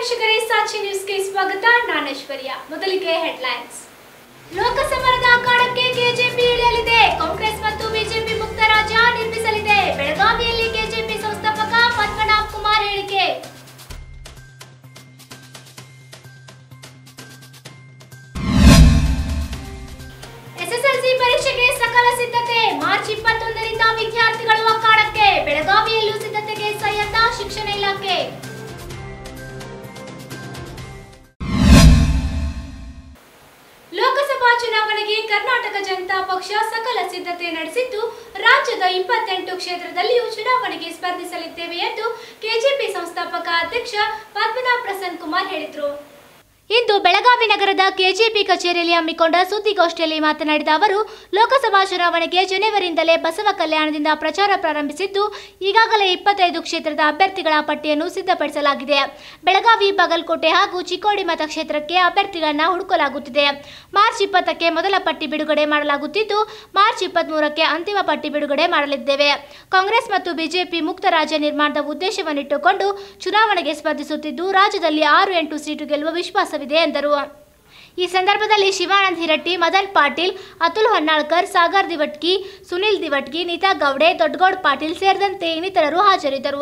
ವೀಕ್ಷಕರೇ ಸಾಕ್ಷಿ ನ್ಯೂಸ್ಗೆ ಸ್ವಾಗತ ನಾನು ಐಶ್ವರ್ಯ ಮೊದಲಿಗೆ ಹೆಡ್ಲೈನ್ಸ್ ಲೋಕಸಮರದ ಅಖಾಡಕ್ಕೆ ಕೆಜೆಪಿ ಇಳಿಯಲಿದೆ ಕಾಂಗ್ರೆಸ್ ಮತ್ತು ಬಿಜೆಪಿ ಮುಕ್ತ ರಾಜ್ಯ ನಿರ್ಮಿಸಲಿದೆ ಬೆಳಗಾವಿಯಲ್ಲಿ ಕೆಜೆಪಿ ಸಂಸ್ಥಾಪಕ ಪದ್ಮನಾಭ್ ಕುಮಾರ್ ಹೇಳಿಕೆ ಎಸ್ಎಸ್ಎಲ್ಸಿ ಪರೀಕ್ಷೆಗೆ ಸಕಲ ಸಿದ್ಧತೆ ಮಾರ್ಚ್ ಇಪ್ಪತ್ತೊಂದರಿಂದ ವಿದ್ಯಾರ್ಥಿಗಳು ಅಖಾಡಕ್ಕೆ ಬೆಳಗಾವಿಯಲ್ಲೂ ಸಿದ್ಧತೆಗೆ ಸೈ ಅಂದ ಶಿಕ್ಷಣ ಇಲಾಖೆ ಲೋಕಸಭಾ ಚುನಾವಣೆಗೆ ಕರ್ನಾಟಕ ಜನತಾ ಪಕ್ಷ ಸಕಲ ಸಿದ್ಧತೆ ನಡೆಸಿದ್ದು ರಾಜ್ಯದ ಇಪ್ಪತ್ತೆಂಟು ಕ್ಷೇತ್ರದಲ್ಲಿಯೂ ಚುನಾವಣೆಗೆ ಸ್ಪರ್ಧಿಸಲಿದ್ದೇವೆ ಎಂದು ಕೆಜೆಪಿ ಸಂಸ್ಥಾಪಕ ಅಧ್ಯಕ್ಷ ಪದ್ಮನಾಭ್ ಪ್ರಸನ್ನ ಕುಮಾರ್ ಹೇಳಿದರು ಇಂದು ಬೆಳಗಾವಿ ನಗರದ ಕೆಜೆಪಿ ಕಚೇರಿಯಲ್ಲಿ ಹಮ್ಮಿಕೊಂಡ ಸುದ್ದಿಗೋಷ್ಠಿಯಲ್ಲಿ ಮಾತನಾಡಿದ ಅವರು ಲೋಕಸಭಾ ಚುನಾವಣೆಗೆ ಜನವರಿಯಿಂದಲೇ ಬಸವ ಕಲ್ಯಾಣದಿಂದ ಪ್ರಚಾರ ಪ್ರಾರಂಭಿಸಿದ್ದು ಈಗಾಗಲೇ ಇಪ್ಪತ್ತೈದು ಕ್ಷೇತ್ರದ ಅಭ್ಯರ್ಥಿಗಳ ಪಟ್ಟಿಯನ್ನು ಸಿದ್ಧಪಡಿಸಲಾಗಿದೆ ಬೆಳಗಾವಿ ಬಾಗಲಕೋಟೆ ಹಾಗೂ ಚಿಕ್ಕೋಡಿ ಮತಕ್ಷೇತ್ರಕ್ಕೆ ಅಭ್ಯರ್ಥಿಗಳನ್ನ ಹುಡುಕಲಾಗುತ್ತಿದೆ ಮಾರ್ಚ್ ಇಪ್ಪತ್ತಕ್ಕೆ ಮೊದಲ ಪಟ್ಟಿ ಬಿಡುಗಡೆ ಮಾಡಲಾಗುತ್ತಿದ್ದು ಮಾರ್ಚ್ ಇಪ್ಪತ್ಮೂರಕ್ಕೆ ಅಂತಿಮ ಪಟ್ಟಿ ಬಿಡುಗಡೆ ಮಾಡಲಿದ್ದೇವೆ ಕಾಂಗ್ರೆಸ್ ಮತ್ತು ಬಿಜೆಪಿ ಮುಕ್ತ ರಾಜ್ಯ ನಿರ್ಮಾಣದ ಉದ್ದೇಶವನ್ನಿಟ್ಟುಕೊಂಡು ಚುನಾವಣೆಗೆ ಸ್ಪರ್ಧಿಸುತ್ತಿದ್ದು ರಾಜ್ಯದಲ್ಲಿ ಆರು ಎಂಟು ಸೀಟು ಗೆಲ್ಲುವ ವಿಶ್ವಾಸವಿದೆ ಎಂದರು ಈ ಸಂದರ್ಭದಲ್ಲಿ ಶಿವಾನಂದ್ ಹಿರಟ್ಟಿ ಮದನ್ ಪಾಟೀಲ್ ಅತುಲ್ ಹೊನ್ನಾಳ್ಕರ್ ಸಾಗರ್ ದಿವಟ್ಗಿ ಸುನಿಲ್ ದಿವಟ್ಗಿ ನೀತಾ ಗೌಡೆ ದೊಡ್ಡಗೌಡ್ ಪಾಟೀಲ್ ಸೇರಿದಂತೆ ಇನ್ನಿತರರು ಹಾಜರಿದ್ದರು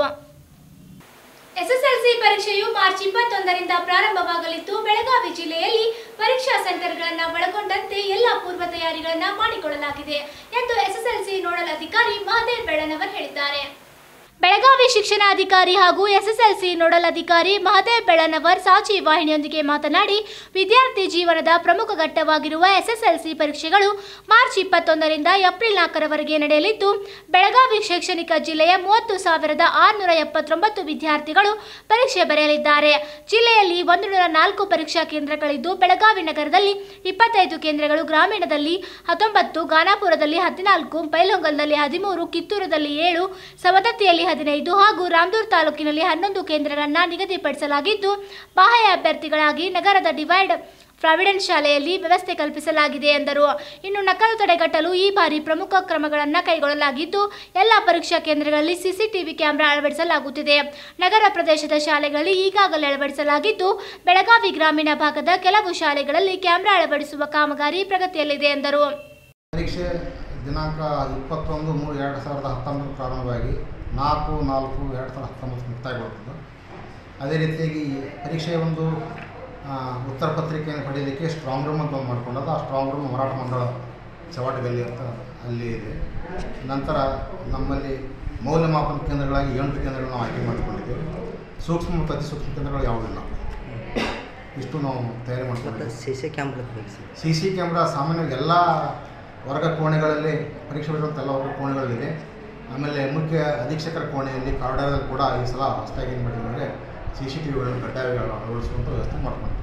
ಎಸ್ಎಸ್ಎಲ್ಸಿ ಪರೀಕ್ಷೆಯು ಮಾರ್ಚ್ ಇಪ್ಪತ್ತೊಂದರಿಂದ ಪ್ರಾರಂಭವಾಗಲಿದ್ದು ಬೆಳಗಾವಿ ಜಿಲ್ಲೆಯಲ್ಲಿ ಪರೀಕ್ಷಾ ಸೆಂಟರ್ಗಳನ್ನು ಒಳಗೊಂಡಂತೆ ಎಲ್ಲ ಪೂರ್ವ ತಯಾರಿಗಳನ್ನು ಮಾಡಿಕೊಳ್ಳಲಾಗಿದೆ ಎಂದು ಎಸ್ಎಸ್ಎಲ್ಸಿ ನೋಡಲ್ ಅಧಿಕಾರಿ ಮಹದೇವ್ ಬೆಳ್ಳನವರ್ ಹೇಳಿದ್ದಾರೆ ಬೆಳಗಾವಿ ಶಿಕ್ಷಣಾಧಿಕಾರಿ ಹಾಗೂ ಎಸ್ಎಸ್ಎಲ್ಸಿ ನೋಡಲ್ ಅಧಿಕಾರಿ ಮಹದೇವ್ ಬೆಳ್ಳನವರ್ ಸಾಚಿ ವಾಹಿನಿಯೊಂದಿಗೆ ಮಾತನಾಡಿ ವಿದ್ಯಾರ್ಥಿ ಜೀವನದ ಪ್ರಮುಖ ಘಟ್ಟವಾಗಿರುವ ಎಸ್ಎಸ್ಎಲ್ಸಿ ಪರೀಕ್ಷೆಗಳು ಮಾರ್ಚ್ ಇಪ್ಪತ್ತೊಂದರಿಂದ ಏಪ್ರಿಲ್ ನಾಲ್ಕರವರೆಗೆ ನಡೆಯಲಿದ್ದು ಬೆಳಗಾವಿ ಶೈಕ್ಷಣಿಕ ಜಿಲ್ಲೆಯ ಮೂವತ್ತು ಸಾವಿರದ ಆರುನೂರ ಎಪ್ಪತ್ತೊಂಬತ್ತು ವಿದ್ಯಾರ್ಥಿಗಳು ಪರೀಕ್ಷೆ ಬರೆಯಲಿದ್ದಾರೆ ಜಿಲ್ಲೆಯಲ್ಲಿ ಒಂದು ನೂರ ನಾಲ್ಕು ಪರೀಕ್ಷಾ ಕೇಂದ್ರಗಳಿದ್ದು ಬೆಳಗಾವಿ ನಗರದಲ್ಲಿ ಇಪ್ಪತ್ತೈದು ಕೇಂದ್ರಗಳು ಗ್ರಾಮೀಣದಲ್ಲಿ ಹತ್ತೊಂಬತ್ತು ಗಾನಾಪುರದಲ್ಲಿ ಹದಿನಾಲ್ಕು ಬೈಲಹೊಂಗಲದಲ್ಲಿ ಹದಿಮೂರು ಕಿತ್ತೂರದಲ್ಲಿ ಏಳು ಸವದತ್ತಿಯಲ್ಲಿ ಹದಿನೈದು ಹಾಗೂ ರಾಮದೂರ್ ತಾಲೂಕಿನಲ್ಲಿ ಹನ್ನೊಂದು ಕೇಂದ್ರಗಳನ್ನ ನಿಗದಿಪಡಿಸಲಾಗಿದ್ದು ಬಾಹ್ಯ ಅಭ್ಯರ್ಥಿಗಳಾಗಿ ನಗರದ ಡಿವೈಡ್ ಪ್ರಾವಿಡೆಂಟ್ ಶಾಲೆಯಲ್ಲಿ ವ್ಯವಸ್ಥೆ ಕಲ್ಪಿಸಲಾಗಿದೆ ಎಂದರು ಇನ್ನು ನಕಲು ತಡೆಗಟ್ಟಲು ಈ ಬಾರಿ ಪ್ರಮುಖ ಕ್ರಮಗಳನ್ನು ಕೈಗೊಳ್ಳಲಾಗಿದ್ದು ಎಲ್ಲ ಪರೀಕ್ಷಾ ಕೇಂದ್ರಗಳಲ್ಲಿ ಸಿಸಿಟಿವಿ ಕ್ಯಾಮೆರಾ ಅಳವಡಿಸಲಾಗುತ್ತಿದೆ ನಗರ ಪ್ರದೇಶದ ಶಾಲೆಗಳಲ್ಲಿ ಈಗಾಗಲೇ ಅಳವಡಿಸಲಾಗಿದ್ದು ಬೆಳಗಾವಿ ಗ್ರಾಮೀಣ ಭಾಗದ ಕೆಲವು ಶಾಲೆಗಳಲ್ಲಿ ಕ್ಯಾಮೆರಾ ಅಳವಡಿಸುವ ಕಾಮಗಾರಿ ಪ್ರಗತಿಯಲ್ಲಿದೆ ಎಂದರು ಪರೀಕ್ಷೆ ದಿನಾಂಕ ಇಪ್ಪತ್ತೊಂದು ಮೂರು ಎರಡು ಸಾವಿರದ ಹತ್ತೊಂಬತ್ತು ಪ್ರಾರಂಭವಾಗಿ ನಾಲ್ಕು ನಾಲ್ಕು ಎರಡು ಸಾವಿರದ ಹತ್ತೊಂಬತ್ತು ಮುಕ್ತಾಯಗೊಳ್ತದೆ ಅದೇ ರೀತಿಯಾಗಿ ಪರೀಕ್ಷೆಯ ಒಂದು ಆ, ಉತ್ತರ ಪತ್ರಿಕೆಯನ್ನು ಪಡೆಯಲಿಕ್ಕೆ ಸ್ಟ್ರಾಂಗ್ ರೂಮ್ ಅಂತ ಒಂದು ಮಾಡ್ಕೊಂಡದ್ದು ಆ ಸ್ಟ್ರಾಂಗ್ ರೂಮ್ ಹೋರಾಟ ಮಂಡಳ ಚವಾಟಗಲ್ಲಿ ಅಂತ ಅಲ್ಲಿ ಇದೆ ನಂತರ ನಮ್ಮಲ್ಲಿ ಮೌಲ್ಯಮಾಪನ ಕೇಂದ್ರಗಳಾಗಿ ಎಂಟು ಕೇಂದ್ರಗಳನ್ನು ನಾವು ಆಯ್ಕೆ ಮಾಡಿಕೊಂಡಿದ್ದೇವೆ ಸೂಕ್ಷ್ಮ ಮತ್ತು ಅತಿ ಸೂಕ್ಷ್ಮ ಕೇಂದ್ರಗಳು ಯಾವುದೂ ಇಲ್ಲ ಇಷ್ಟು ನಾವು ತಯಾರಿ ಮತ್ತು ಮಾಡ್ಕೊಂಡಿದ್ದೇವೆ ಸಿ ಸಿ ಕ್ಯಾಮ್ರಾ ಬೇಕು ಸರ್ ಸಿ ಸಿ ಕ್ಯಾಮ್ರಾ ಸಾಮಾನ್ಯವಾಗಿ ಎಲ್ಲ ವರ್ಗ ಕೋಣೆಗಳಲ್ಲಿ ಪರೀಕ್ಷೆ ಬರುವಂಥ ಎಲ್ಲ ವರ್ಗ ಕೋಣೆಗಳಲ್ಲಿದೆ ಆಮೇಲೆ ಮುಖ್ಯ ಅಧೀಕ್ಷಕರ ಕೋಣೆಯಲ್ಲಿ ಕಾರಿಡಾರದಲ್ಲಿ ಕೂಡ ಈ ಸಲ ಹೊಸದಾಗಿ ಏನು ಮಾಡಿದ್ದಾರೆ ಸಿ ಸಿ ಟಿ ವಿಗಳನ್ನು ಕಡ್ಡಾಯವಾಗಿ ಅಳವಡಿಸುವಂಥ ವ್ಯವಸ್ಥೆ ಮಾಡ್ಕೊಂಡಿದ್ದೀವಿ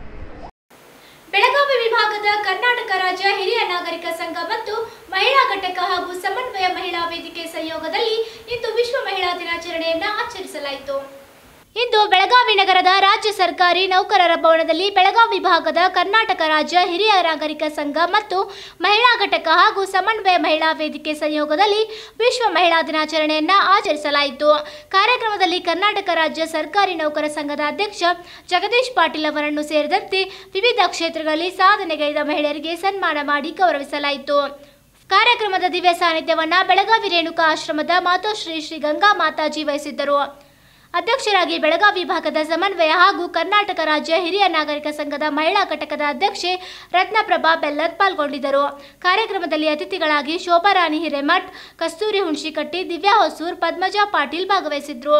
ಬೆಳಗಾವಿ ವಿಭಾಗದ ಕರ್ನಾಟಕ ರಾಜ್ಯ ಹಿರಿಯ ನಾಗರಿಕ ಸಂಘ ಮತ್ತು ಮಹಿಳಾ ಘಟಕ ಹಾಗೂ ಸಮನ್ವಯ ಮಹಿಳಾ ವೇದಿಕೆ ಸಹಯೋಗದಲ್ಲಿ ಇಂದು ವಿಶ್ವ ಮಹಿಳಾ ದಿನಾಚರಣೆಯನ್ನು ಆಚರಿಸಲಾಯಿತು ಇಂದು ಬೆಳಗಾವಿ ನಗರದ ರಾಜ್ಯ ಸರ್ಕಾರಿ ನೌಕರರ ಭವನದಲ್ಲಿ ಬೆಳಗಾವಿ ವಿಭಾಗದ ಕರ್ನಾಟಕ ರಾಜ್ಯ ಹಿರಿಯ ನಾಗರಿಕ ಸಂಘ ಮತ್ತು ಮಹಿಳಾ ಘಟಕ ಹಾಗೂ ಸಮನ್ವಯ ಮಹಿಳಾ ವೇದಿಕೆ ಸಂಯೋಗದಲ್ಲಿ ವಿಶ್ವ ಮಹಿಳಾ ದಿನಾಚರಣೆಯನ್ನು ಆಚರಿಸಲಾಯಿತು ಕಾರ್ಯಕ್ರಮದಲ್ಲಿ ಕರ್ನಾಟಕ ರಾಜ್ಯ ಸರ್ಕಾರಿ ನೌಕರ ಸಂಘದ ಅಧ್ಯಕ್ಷ ಜಗದೀಶ್ ಪಾಟೀಲ್ ಅವರನ್ನು ಸೇರಿದಂತೆ ವಿವಿಧ ಕ್ಷೇತ್ರಗಳಲ್ಲಿ ಸಾಧನೆಗೈದ ಮಹಿಳೆಯರಿಗೆ ಸನ್ಮಾನ ಮಾಡಿ ಗೌರವಿಸಲಾಯಿತು ಕಾರ್ಯಕ್ರಮದ ದಿವ್ಯ ಸಾನ್ನಿಧ್ಯವನ್ನ ಬೆಳಗಾವಿ ರೇಣುಕಾ ಆಶ್ರಮದ ಮಾತೋಶ್ರೀ ಶ್ರೀ ಗಂಗಾ ಮಾತಾಜಿ ವಹಿಸಿದ್ದರು ಅಧ್ಯಕ್ಷರಾಗಿ ಬೆಳಗಾವಿ ವಿಭಾಗದ ಸಮನ್ವಯ ಹಾಗೂ ಕರ್ನಾಟಕ ರಾಜ್ಯ ಹಿರಿಯ ನಾಗರಿಕ ಸಂಘದ ಮಹಿಳಾ ಘಟಕದ ಅಧ್ಯಕ್ಷೆ ರತ್ನಪ್ರಭಾ ಬೆಲ್ಲದ್ ಪಾಲ್ಗೊಂಡಿದ್ದರು ಕಾರ್ಯಕ್ರಮದಲ್ಲಿ ಅತಿಥಿಗಳಾಗಿ ಶೋಭಾರಾಣಿ ಹಿರೇಮಠ್ ಕಸ್ತೂರಿ ಹುಣಶಿಕಟ್ಟಿ ದಿವ್ಯಾ ಹೊಸೂರ್ ಪದ್ಮಜಾ ಪಾಟೀಲ್ ಭಾಗವಹಿಸಿದ್ರು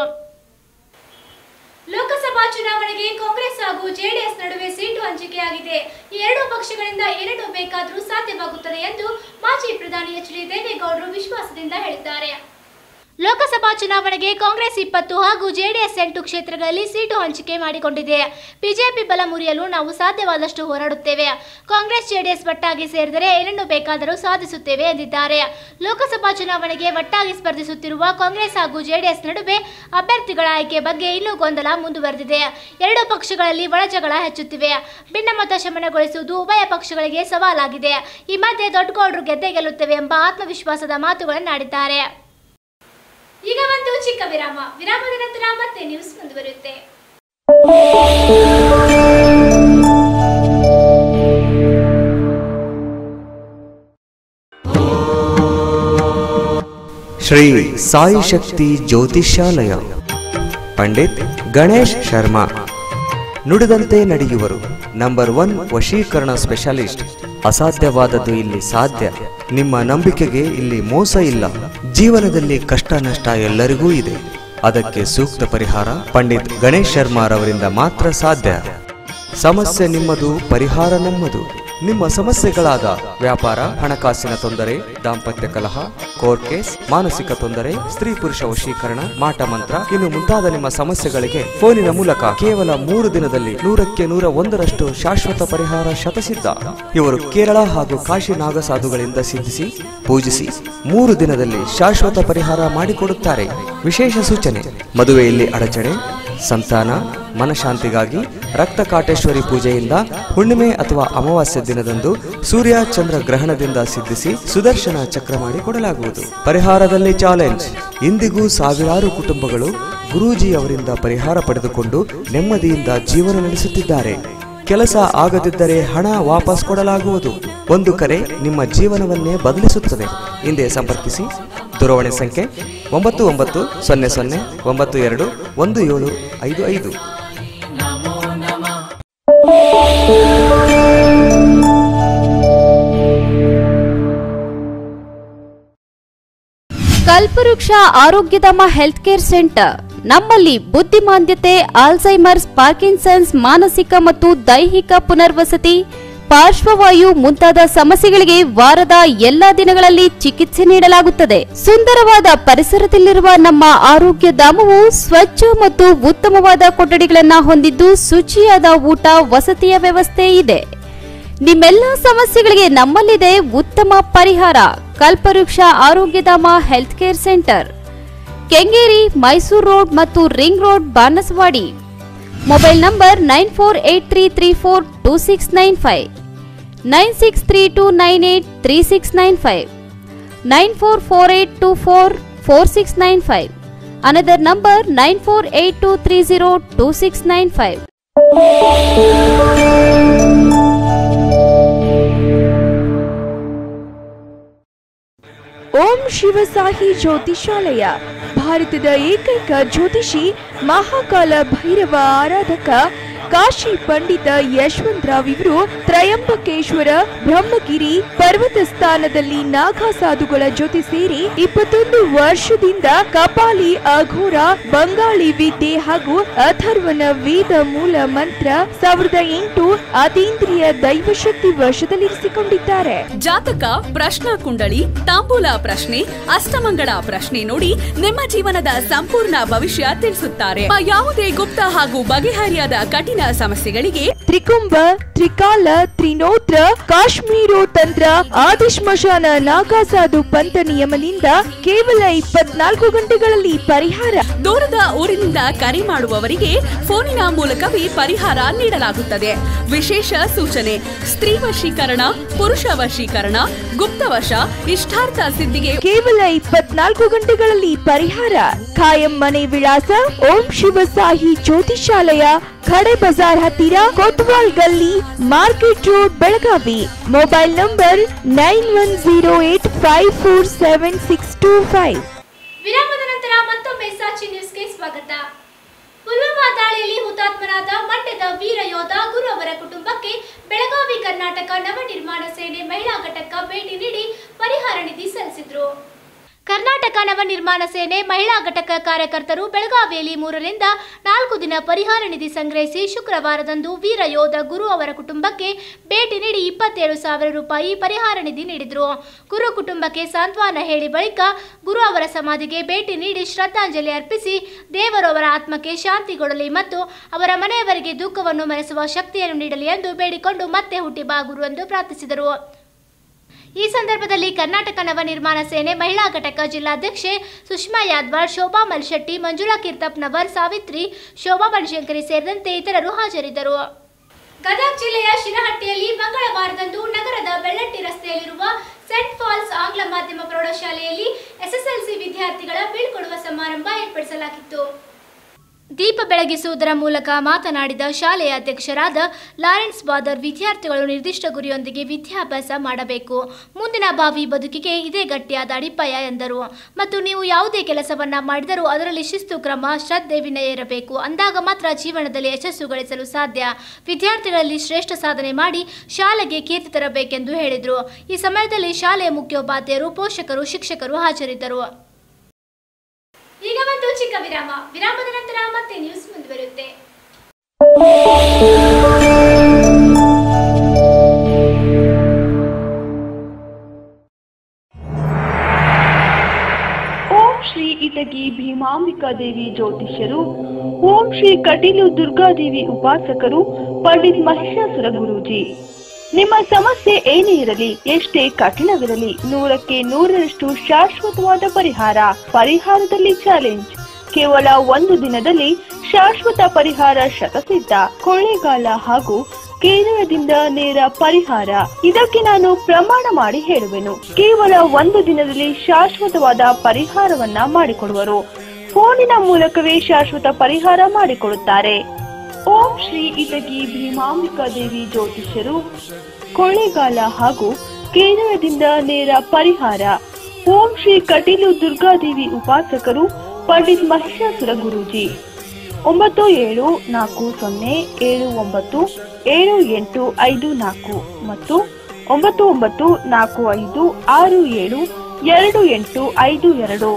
ಲೋಕಸಭಾ ಚುನಾವಣೆಗೆ ಕಾಂಗ್ರೆಸ್ ಹಾಗೂ ಜೆಡಿಎಸ್ ನಡುವೆ ಸೀಟು ಹಂಚಿಕೆಯಾಗಿದೆ ಈ ಎರಡೂ ಪಕ್ಷಗಳಿಂದ ಏನನ್ನು ಬೇಕಾದರೂ ಸಾಧ್ಯವಾಗುತ್ತದೆ ಎಂದು ಮಾಜಿ ಪ್ರಧಾನಿ ಎಚ್ ಡಿ ದೇವೇಗೌಡರು ವಿಶ್ವಾಸದಿಂದ ಹೇಳಿದ್ದಾರೆ ಲೋಕಸಭಾ ಚುನಾವಣೆಗೆ ಕಾಂಗ್ರೆಸ್ ಇಪ್ಪತ್ತು ಹಾಗೂ ಜೆಡಿಎಸ್ ಎಂಟು ಕ್ಷೇತ್ರಗಳಲ್ಲಿ ಸೀಟು ಹಂಚಿಕೆ ಮಾಡಿಕೊಂಡಿದೆ ಬಿಜೆಪಿ ಬಲ ಮುರಿಯಲು ನಾವು ಸಾಧ್ಯವಾದಷ್ಟು ಹೋರಾಡುತ್ತೇವೆ ಕಾಂಗ್ರೆಸ್ ಜೆಡಿಎಸ್ ಒಟ್ಟಾಗಿ ಸೇರಿದರೆ ಏನನ್ನು ಬೇಕಾದರೂ ಸಾಧಿಸುತ್ತೇವೆ ಎಂದಿದ್ದಾರೆ ಲೋಕಸಭಾ ಚುನಾವಣೆಗೆ ಒಟ್ಟಾಗಿ ಸ್ಪರ್ಧಿಸುತ್ತಿರುವ ಕಾಂಗ್ರೆಸ್ ಹಾಗೂ ಜೆಡಿಎಸ್ ನಡುವೆ ಅಭ್ಯರ್ಥಿಗಳ ಆಯ್ಕೆ ಬಗ್ಗೆ ಇನ್ನೂ ಗೊಂದಲ ಮುಂದುವರೆದಿದೆ ಎರಡು ಪಕ್ಷಗಳಲ್ಲಿ ಒಳಜಗಳ ಹೆಚ್ಚುತ್ತಿವೆ ಭಿನ್ನಮತ ಶಮನಗೊಳಿಸುವುದು ಉಭಯ ಪಕ್ಷಗಳಿಗೆ ಸವಾಲಾಗಿದೆ ಈ ಮಧ್ಯೆ ದೊಡ್ಡಗೌಡರು ಗೆದ್ದೇ ಗೆಲ್ಲುತ್ತೇವೆ ಎಂಬ ಆತ್ಮವಿಶ್ವಾಸದ ಮಾತುಗಳನ್ನಾಡಿದ್ದಾರೆ ಈಗ ಒಂದು ಚಿಕ್ಕ ವಿರಾಮ ವಿರಾಮದ ನಂತರ ಮತ್ತೆ ನ್ಯೂಸ್ ಮುಂದುವರಿಯುತ್ತೆ ಶ್ರೀ ಸಾಯಿ ಶಕ್ತಿ ಜ್ಯೋತಿಷ್ಯಾಲಯ ಪಂಡಿತ್ ಗಣೇಶ್ ಶರ್ಮಾ ನುಡಿದಂತೆ ನಡೆಯುವರು ನಂಬರ್ ಒನ್ ವಶೀಕರಣ ಸ್ಪೆಷಲಿಸ್ಟ್ ಅಸಾಧ್ಯವಾದದ್ದು ಇಲ್ಲಿ ಸಾಧ್ಯ ನಿಮ್ಮ ನಂಬಿಕೆಗೆ ಇಲ್ಲಿ ಮೋಸ ಇಲ್ಲ ಜೀವನದಲ್ಲಿ ಕಷ್ಟ ನಷ್ಟ ಎಲ್ಲರಿಗೂ ಇದೆ ಅದಕ್ಕೆ ಸೂಕ್ತ ಪರಿಹಾರ ಪಂಡಿತ್ ಗಣೇಶ್ ಶರ್ಮಾರವರಿಂದ ಮಾತ್ರ ಸಾಧ್ಯ ಸಮಸ್ಯೆ ನಿಮ್ಮದು ಪರಿಹಾರ ನಮ್ಮದು ನಿಮ್ಮ ಸಮಸ್ಯೆಗಳಾದ ವ್ಯಾಪಾರ ಹಣಕಾಸಿನ ತೊಂದರೆ ದಾಂಪತ್ಯ ಕಲಹ ಕೋರ್ಟ್ ಕೇಸ್ ಮಾನಸಿಕ ತೊಂದರೆ ಸ್ತ್ರೀ ಪುರುಷ ವಶೀಕರಣ ಮಾಟ ಮಂತ್ರ ಇನ್ನು ಮುಂತಾದ ನಿಮ್ಮ ಸಮಸ್ಯೆಗಳಿಗೆ ಫೋನಿನ ಮೂಲಕ ಕೇವಲ ಮೂರು ದಿನದಲ್ಲಿ ನೂರಕ್ಕೆ ನೂರ ಒಂದರಷ್ಟು ಶಾಶ್ವತ ಪರಿಹಾರ ಶತಸಿದ್ಧ ಇವರು ಕೇರಳ ಹಾಗೂ ಕಾಶಿ ನಾಗಸಾಧುಗಳಿಂದ ಸಿದ್ಧಿಸಿ ಪೂಜಿಸಿ ಮೂರು ದಿನದಲ್ಲಿ ಶಾಶ್ವತ ಪರಿಹಾರ ಮಾಡಿಕೊಡುತ್ತಾರೆ ವಿಶೇಷ ಸೂಚನೆ ಮದುವೆಯಲ್ಲಿ ಅಡಚಣೆ ಸಂತಾನ ಮನಶಾಂತಿಗಾಗಿ ರಕ್ತ ಕಾಟೇಶ್ವರಿ ಪೂಜೆಯಿಂದ ಹುಣ್ಣಿಮೆ ಅಥವಾ ಅಮಾವಾಸ್ಯ ದಿನದಂದು ಸೂರ್ಯ ಚಂದ್ರ ಗ್ರಹಣದಿಂದ ಸಿದ್ಧಿಸಿ ಸುದರ್ಶನ ಚಕ್ರ ಮಾಡಿ ಕೊಡಲಾಗುವುದು ಪರಿಹಾರದಲ್ಲಿ ಚಾಲೆಂಜ್ ಇಂದಿಗೂ ಸಾವಿರಾರು ಕುಟುಂಬಗಳು ಗುರೂಜಿ ಅವರಿಂದ ಪರಿಹಾರ ಪಡೆದುಕೊಂಡು ನೆಮ್ಮದಿಯಿಂದ ಜೀವನ ನಡೆಸುತ್ತಿದ್ದಾರೆ ಕೆಲಸ ಆಗದಿದ್ದರೆ ಹಣ ವಾಪಸ್ ಕೊಡಲಾಗುವುದು ಒಂದು ಕರೆ ನಿಮ್ಮ ಜೀವನವನ್ನೇ ಬದಲಿಸುತ್ತದೆ ಹಿಂದೆ ಸಂಪರ್ಕಿಸಿ ದೂರವಾಣಿ ಸಂಖ್ಯೆ ಒಂಬತ್ತು ಒಂಬತ್ತು ಸೊನ್ನೆ ಸೊನ್ನೆ ಒಂಬತ್ತು ಎರಡು ಒಂದು ಏಳು ಐದು ಐದು ಕಲ್ಪವೃಕ್ಷ ಆರೋಗ್ಯಧಾಮ ಹೆಲ್ತ್ ಕೇರ್ ಸೆಂಟರ್ ನಮ್ಮಲ್ಲಿ ಬುದ್ಧಿಮಾಂದ್ಯತೆ ಆಲ್ಝೈಮರ್ಸ್ ಪಾರ್ಕಿನ್ಸನ್ಸ್ ಮಾನಸಿಕ ಮತ್ತು ದೈಹಿಕ ಪುನರ್ವಸತಿ ಪಾರ್ಶ್ವವಾಯು ಮುಂತಾದ ಸಮಸ್ಯೆಗಳಿಗೆ ವಾರದ ಎಲ್ಲಾ ದಿನಗಳಲ್ಲಿ ಚಿಕಿತ್ಸೆ ನೀಡಲಾಗುತ್ತದೆ ಸುಂದರವಾದ ಪರಿಸರದಲ್ಲಿರುವ ನಮ್ಮ ಆರೋಗ್ಯ ಧಾಮವು ಸ್ವಚ್ಛ ಮತ್ತು ಉತ್ತಮವಾದ ಕೊಠಡಿಗಳನ್ನು ಹೊಂದಿದ್ದು ಶುಚಿಯಾದ ಊಟ ವಸತಿಯ ವ್ಯವಸ್ಥೆ ಇದೆ ನಿಮ್ಮೆಲ್ಲ ಸಮಸ್ಯೆಗಳಿಗೆ ನಮ್ಮಲ್ಲಿದೆ ಉತ್ತಮ ಪರಿಹಾರ ಕಲ್ಪವೃಕ್ಷ ಆರೋಗ್ಯಧಾಮ health care centre Kengeri Mysuru road ಮತ್ತು ring road Banaswadi mobile number nine four eight three three four two six nine five nine six three two nine eight three six nine five nine four four eight two four four six nine five another number nine four eight two three zero two six nine five Om ಶಿವಸಾಹಿ ಜ್ಯೋತಿಷಾಲಯ ಭಾರತದ ಏಕೈಕ ಜ್ಯೋತಿಷಿ ಮಹಾಕಾಲ ಭೈರವ ಆರಾಧಕ ಕಾಶಿ ಪಂಡಿತ ಯಶವಂತರಾವ್ ಇವರು ತ್ರಯಂಬಕೇಶ್ವರ ಬ್ರಹ್ಮಗಿರಿ ಪರ್ವತ ಸ್ಥಾನದಲ್ಲಿ ನಾಗಾ ಸಾಧುಗಳ ಜೊತೆ ಸೇರಿ ಇಪ್ಪತ್ತೊಂದು ವರ್ಷದಿಂದ ಕಪಾಲಿ ಅಘೋರ ಬಂಗಾಳಿ ವಿದ್ಯೆ ಹಾಗೂ ಅಥರ್ವನ ವೇದ ಮೂಲ ಮಂತ್ರ ಸಾವಿರದ ಎಂಟು ಅತೀಂದ್ರಿಯ ದೈವಶಕ್ತಿ ವಶದಲ್ಲಿರಿಸಿಕೊಂಡಿದ್ದಾರೆ ಜಾತಕ ಪ್ರಶ್ನಾ ಕುಂಡಳಿ ತಾಂಬೂಲ ಪ್ರಶ್ನೆ ಅಷ್ಟಮಂಗಳ ಪ್ರಶ್ನೆ ನೋಡಿ ನಿಮ್ಮ ಜೀವನದ ಸಂಪೂರ್ಣ ಭವಿಷ್ಯ ತಿಳಿಸುತ್ತಾರೆ ನಿಮ್ಮ ಯಾವುದೇ ಗುಪ್ತ ಹಾಗೂ ಬಗೆಹರಿಯಾದ ಕಠಿಣ ಸಮಸ್ಯೆಗಳಿಗೆ ತ್ರಿಕುಂಭ ತ್ರಿಕಾಲ ತ್ರಿನೋತ್ರ ಕಾಶ್ಮೀರೋ ತಂತ್ರ ಆದಿಶ್ಮಶಾನ ನಾಗಾಸಾಧು ಪಂಥ ನಿಯಮದಿಂದ ಕೇವಲ ಇಪ್ಪತ್ನಾಲ್ಕು ಗಂಟೆಗಳಲ್ಲಿ ಪರಿಹಾರ ದೂರದ ಊರಿನಿಂದ ಕರೆ ಮಾಡುವವರಿಗೆ ಫೋನಿನ ಮೂಲಕವೇ ಪರಿಹಾರ ನೀಡಲಾಗುತ್ತದೆ ವಿಶೇಷ ಸೂಚನೆ ಸ್ತ್ರೀ ವಶೀಕರಣ ಪುರುಷ ವಶೀಕರಣ ಗುಪ್ತವಶ ಇಷ್ಟಾರ್ಥ ಸಿದ್ಧಿಗೆ ಕೇವಲ ಇಪ್ಪತ್ನಾಲ್ಕು ಗಂಟೆಗಳಲ್ಲಿ ಪರಿಹಾರ ಖಾಯಂ ಮನೆ ವಿಳಾಸ ಓಂ ಶಿವಸಾಹಿ ಜ್ಯೋತಿಷಾಲಯ ಖಡೆ ಬಜಾರ್ ಹತ್ತಿರ Kotwal Galli market road Belagavi mobile number nine one zero eight five four seven six two five ವಿರಾಮದ ನಂತರ ಮತ್ತೊಮ್ಮೆ ಸಾಕ್ಷಿ ನ್ಯೂಸ್ಗೆ ಸ್ವಾಗತ ಪುಲ್ವಾಮಾ ದಾಳಿಯಲ್ಲಿ ಹುತಾತ್ಮರಾದ ಮಂಡ್ಯದ ವೀರ ಯೋಧ ಗುರು ಅವರ ಕುಟುಂಬಕ್ಕೆ ಬೆಳಗಾವಿ ಕರ್ನಾಟಕ ನವನಿರ್ಮಾಣ ಸೇನೆ ಮಹಿಳಾ ಘಟಕ ಭೇಟಿ ನೀಡಿ ಪರಿಹಾರ ನಿಧಿ ಸಲ್ಲಿಸಿದ್ರು ಕರ್ನಾಟಕ ನವನಿರ್ಮಾಣ ಸೇನೆ ಮಹಿಳಾ ಘಟಕ ಕಾರ್ಯಕರ್ತರು ಬೆಳಗಾವಿಯಲ್ಲಿ ಮೂರರಿಂದ ನಾಲ್ಕು ದಿನ ಪರಿಹಾರ ನಿಧಿ ಸಂಗ್ರಹಿಸಿ ಶುಕ್ರವಾರದಂದು ವೀರ ಯೋಧ ಗುರು ಅವರ ಕುಟುಂಬಕ್ಕೆ ಭೇಟಿ ನೀಡಿ ಇಪ್ಪತ್ತೇಳು ಸಾವಿರ ರೂಪಾಯಿ ಪರಿಹಾರ ನಿಧಿ ನೀಡಿದರು ಗುರು ಕುಟುಂಬಕ್ಕೆ ಸಾಂತ್ವನ ಹೇಳಿ ಬಳಿಕ ಗುರು ಅವರ ಸಮಾಧಿಗೆ ಭೇಟಿ ನೀಡಿ ಶ್ರದ್ಧಾಂಜಲಿ ಅರ್ಪಿಸಿ ದೇವರು ಅವರ ಆತ್ಮಕ್ಕೆ ಶಾಂತಿಗೊಡಲಿ ಮತ್ತು ಅವರ ಮನೆಯವರಿಗೆ ದುಃಖವನ್ನು ಮರೆಸುವ ಶಕ್ತಿಯನ್ನು ನೀಡಲಿ ಎಂದು ಬೇಡಿಕೊಂಡು ಮತ್ತೆ ಹುಟ್ಟಿ ಬಾ ಗುರು ಎಂದು ಪ್ರಾರ್ಥಿಸಿದರು ಈ ಸಂದರ್ಭದಲ್ಲಿ ಕರ್ನಾಟಕ ನವನಿರ್ಮಾಣ ಸೇನೆ ಮಹಿಳಾ ಘಟಕ ಜಿಲ್ಲಾಧ್ಯಕ್ಷೆ ಸುಷ್ಮಾ ಯಾದ್ವಾಡ್ ಶೋಭಾ ಮಲ್ಶೆಟ್ಟಿ ಮಂಜುಳಾ ಕಿರ್ತಪ್ನವರ್ ಸಾವಿತ್ರಿ ಶೋಭಾ ಬನಶಂಕರಿ ಸೇರಿದಂತೆ ಇತರರು ಹಾಜರಿದ್ದರು ಗದಗ ಜಿಲ್ಲೆಯ ಶಿರಹಟ್ಟಿಯಲ್ಲಿ ಮಂಗಳವಾರದಂದು ನಗರದ ಬೆಳ್ಳಟ್ಟಿ ರಸ್ತೆಯಲ್ಲಿರುವ ಸೆಂಟ್ ಫಾಲ್ಸ್ ಆಂಗ್ಲ ಮಾಧ್ಯಮ ಪ್ರೌಢಶಾಲೆಯಲ್ಲಿ ಎಸ್ಎಸ್ಎಲ್ಸಿ ವಿದ್ಯಾರ್ಥಿಗಳ ಬೀಳ್ಕೊಡುವ ಸಮಾರಂಭ ಏರ್ಪಡಿಸಲಾಗಿತ್ತು ದೀಪ ಬೆಳಗಿಸುವುದರ ಮೂಲಕ ಮಾತನಾಡಿದ ಶಾಲೆಯ ಅಧ್ಯಕ್ಷರಾದ ಲಾರೆನ್ಸ್ ಬಾದರ್ ವಿದ್ಯಾರ್ಥಿಗಳು ನಿರ್ದಿಷ್ಟ ಗುರಿಯೊಂದಿಗೆ ವಿದ್ಯಾಭ್ಯಾಸ ಮಾಡಬೇಕು ಮುಂದಿನ ಭಾವಿ ಬದುಕಿಗೆ ಇದೇ ಗಟ್ಟಿಯಾದ ಅಡಿಪಾಯ ಎಂದರು ಮತ್ತು ನೀವು ಯಾವುದೇ ಕೆಲಸವನ್ನ ಮಾಡಿದರೂ ಅದರಲ್ಲಿ ಶಿಸ್ತು ಕ್ರಮ ಶ್ರದ್ಧೆ ವಿನಯ ಇರಬೇಕು ಅಂದಾಗ ಮಾತ್ರ ಜೀವನದಲ್ಲಿ ಯಶಸ್ಸು ಗಳಿಸಲು ಸಾಧ್ಯ ವಿದ್ಯಾರ್ಥಿಗಳಲ್ಲಿ ಶ್ರೇಷ್ಠ ಸಾಧನೆ ಮಾಡಿ ಶಾಲೆಗೆ ಕೀರ್ತಿ ತರಬೇಕೆಂದು ಹೇಳಿದರು ಈ ಸಮಯದಲ್ಲಿ ಶಾಲೆಯ ಮುಖ್ಯೋಪಾಧ್ಯಾಯರು ಪೋಷಕರು ಶಿಕ್ಷಕರು ಹಾಜರಿದ್ದರು ಈಗ ಒಂದು ಚಿಕ್ಕ ವಿರಾಮ ವಿರಾಮದ ನಂತರ ಮತ್ತೆ ನ್ಯೂಸ್ ಮುಂದುವರಿಯುತ್ತೆ ಓಂ ಶ್ರೀ ಇಟಗಿ ಭೀಮಾಂಬಿಕಾ ದೇವಿ ಜ್ಯೋತಿಷ್ಯರು ಓಂ ಶ್ರೀ ಕಟೀಲು ದುರ್ಗಾದೇವಿ ಉಪಾಸಕರು ಪಂಡಿತ್ ಮಹಿಷಾಸುರ ಗುರೂಜಿ ನಿಮ್ಮ ಸಮಸ್ಯೆ ಏನೇ ಇರಲಿ ಎಷ್ಟೇ ಕಠಿಣವಿರಲಿ ನೂರಕ್ಕೆ ನೂರರಷ್ಟು ಶಾಶ್ವತವಾದ ಪರಿಹಾರ ಪರಿಹಾರದಲ್ಲಿ ಚಾಲೆಂಜ್ ಕೇವಲ ಒಂದು ದಿನದಲ್ಲಿ ಶಾಶ್ವತ ಪರಿಹಾರ ಶತಸಿದ್ಧ ಕೊಳ್ಳೇಗಾಲ ಹಾಗೂ ಕೇರಳದಿಂದ ನೇರ ಪರಿಹಾರ ಇದಕ್ಕೆ ನಾನು ಪ್ರಮಾಣ ಮಾಡಿ ಹೇಳುವೆನು ಕೇವಲ ಒಂದು ದಿನದಲ್ಲಿ ಶಾಶ್ವತವಾದ ಪರಿಹಾರವನ್ನ ಮಾಡಿಕೊಡುವರು ಫೋನಿನ ಮೂಲಕವೇ ಶಾಶ್ವತ ಪರಿಹಾರ ಮಾಡಿಕೊಡುತ್ತಾರೆ ಓಂ ಶ್ರೀ ಇಟಗಿ ಭೀಮಾಂಬಿಕಾ ದೇವಿ ಜ್ಯೋತಿಷ್ಯರು ಕೊಳ್ಳೇಗಾಲ ಹಾಗೂ ಕೇರಳದಿಂದ ನೇರ ಪರಿಹಾರ ಓಂ ಶ್ರೀ ಕಟೀಲು ದುರ್ಗಾದೇವಿ ಉಪಾಸಕರು ಪಂಡಿತ್ ಮಹಿಷಾಸುರ ಗುರೂಜಿ ಒಂಬತ್ತು ಏಳು ನಾಲ್ಕು ಸೊನ್ನೆ ಏಳು ಒಂಬತ್ತು ಏಳು ಎಂಟು ಐದು ನಾಲ್ಕು ಮತ್ತು ಒಂಬತ್ತು ಒಂಬತ್ತು ನಾಲ್ಕು ಐದು ಆರು ಏಳು ಎರಡು ಎಂಟು ಐದು ಎರಡು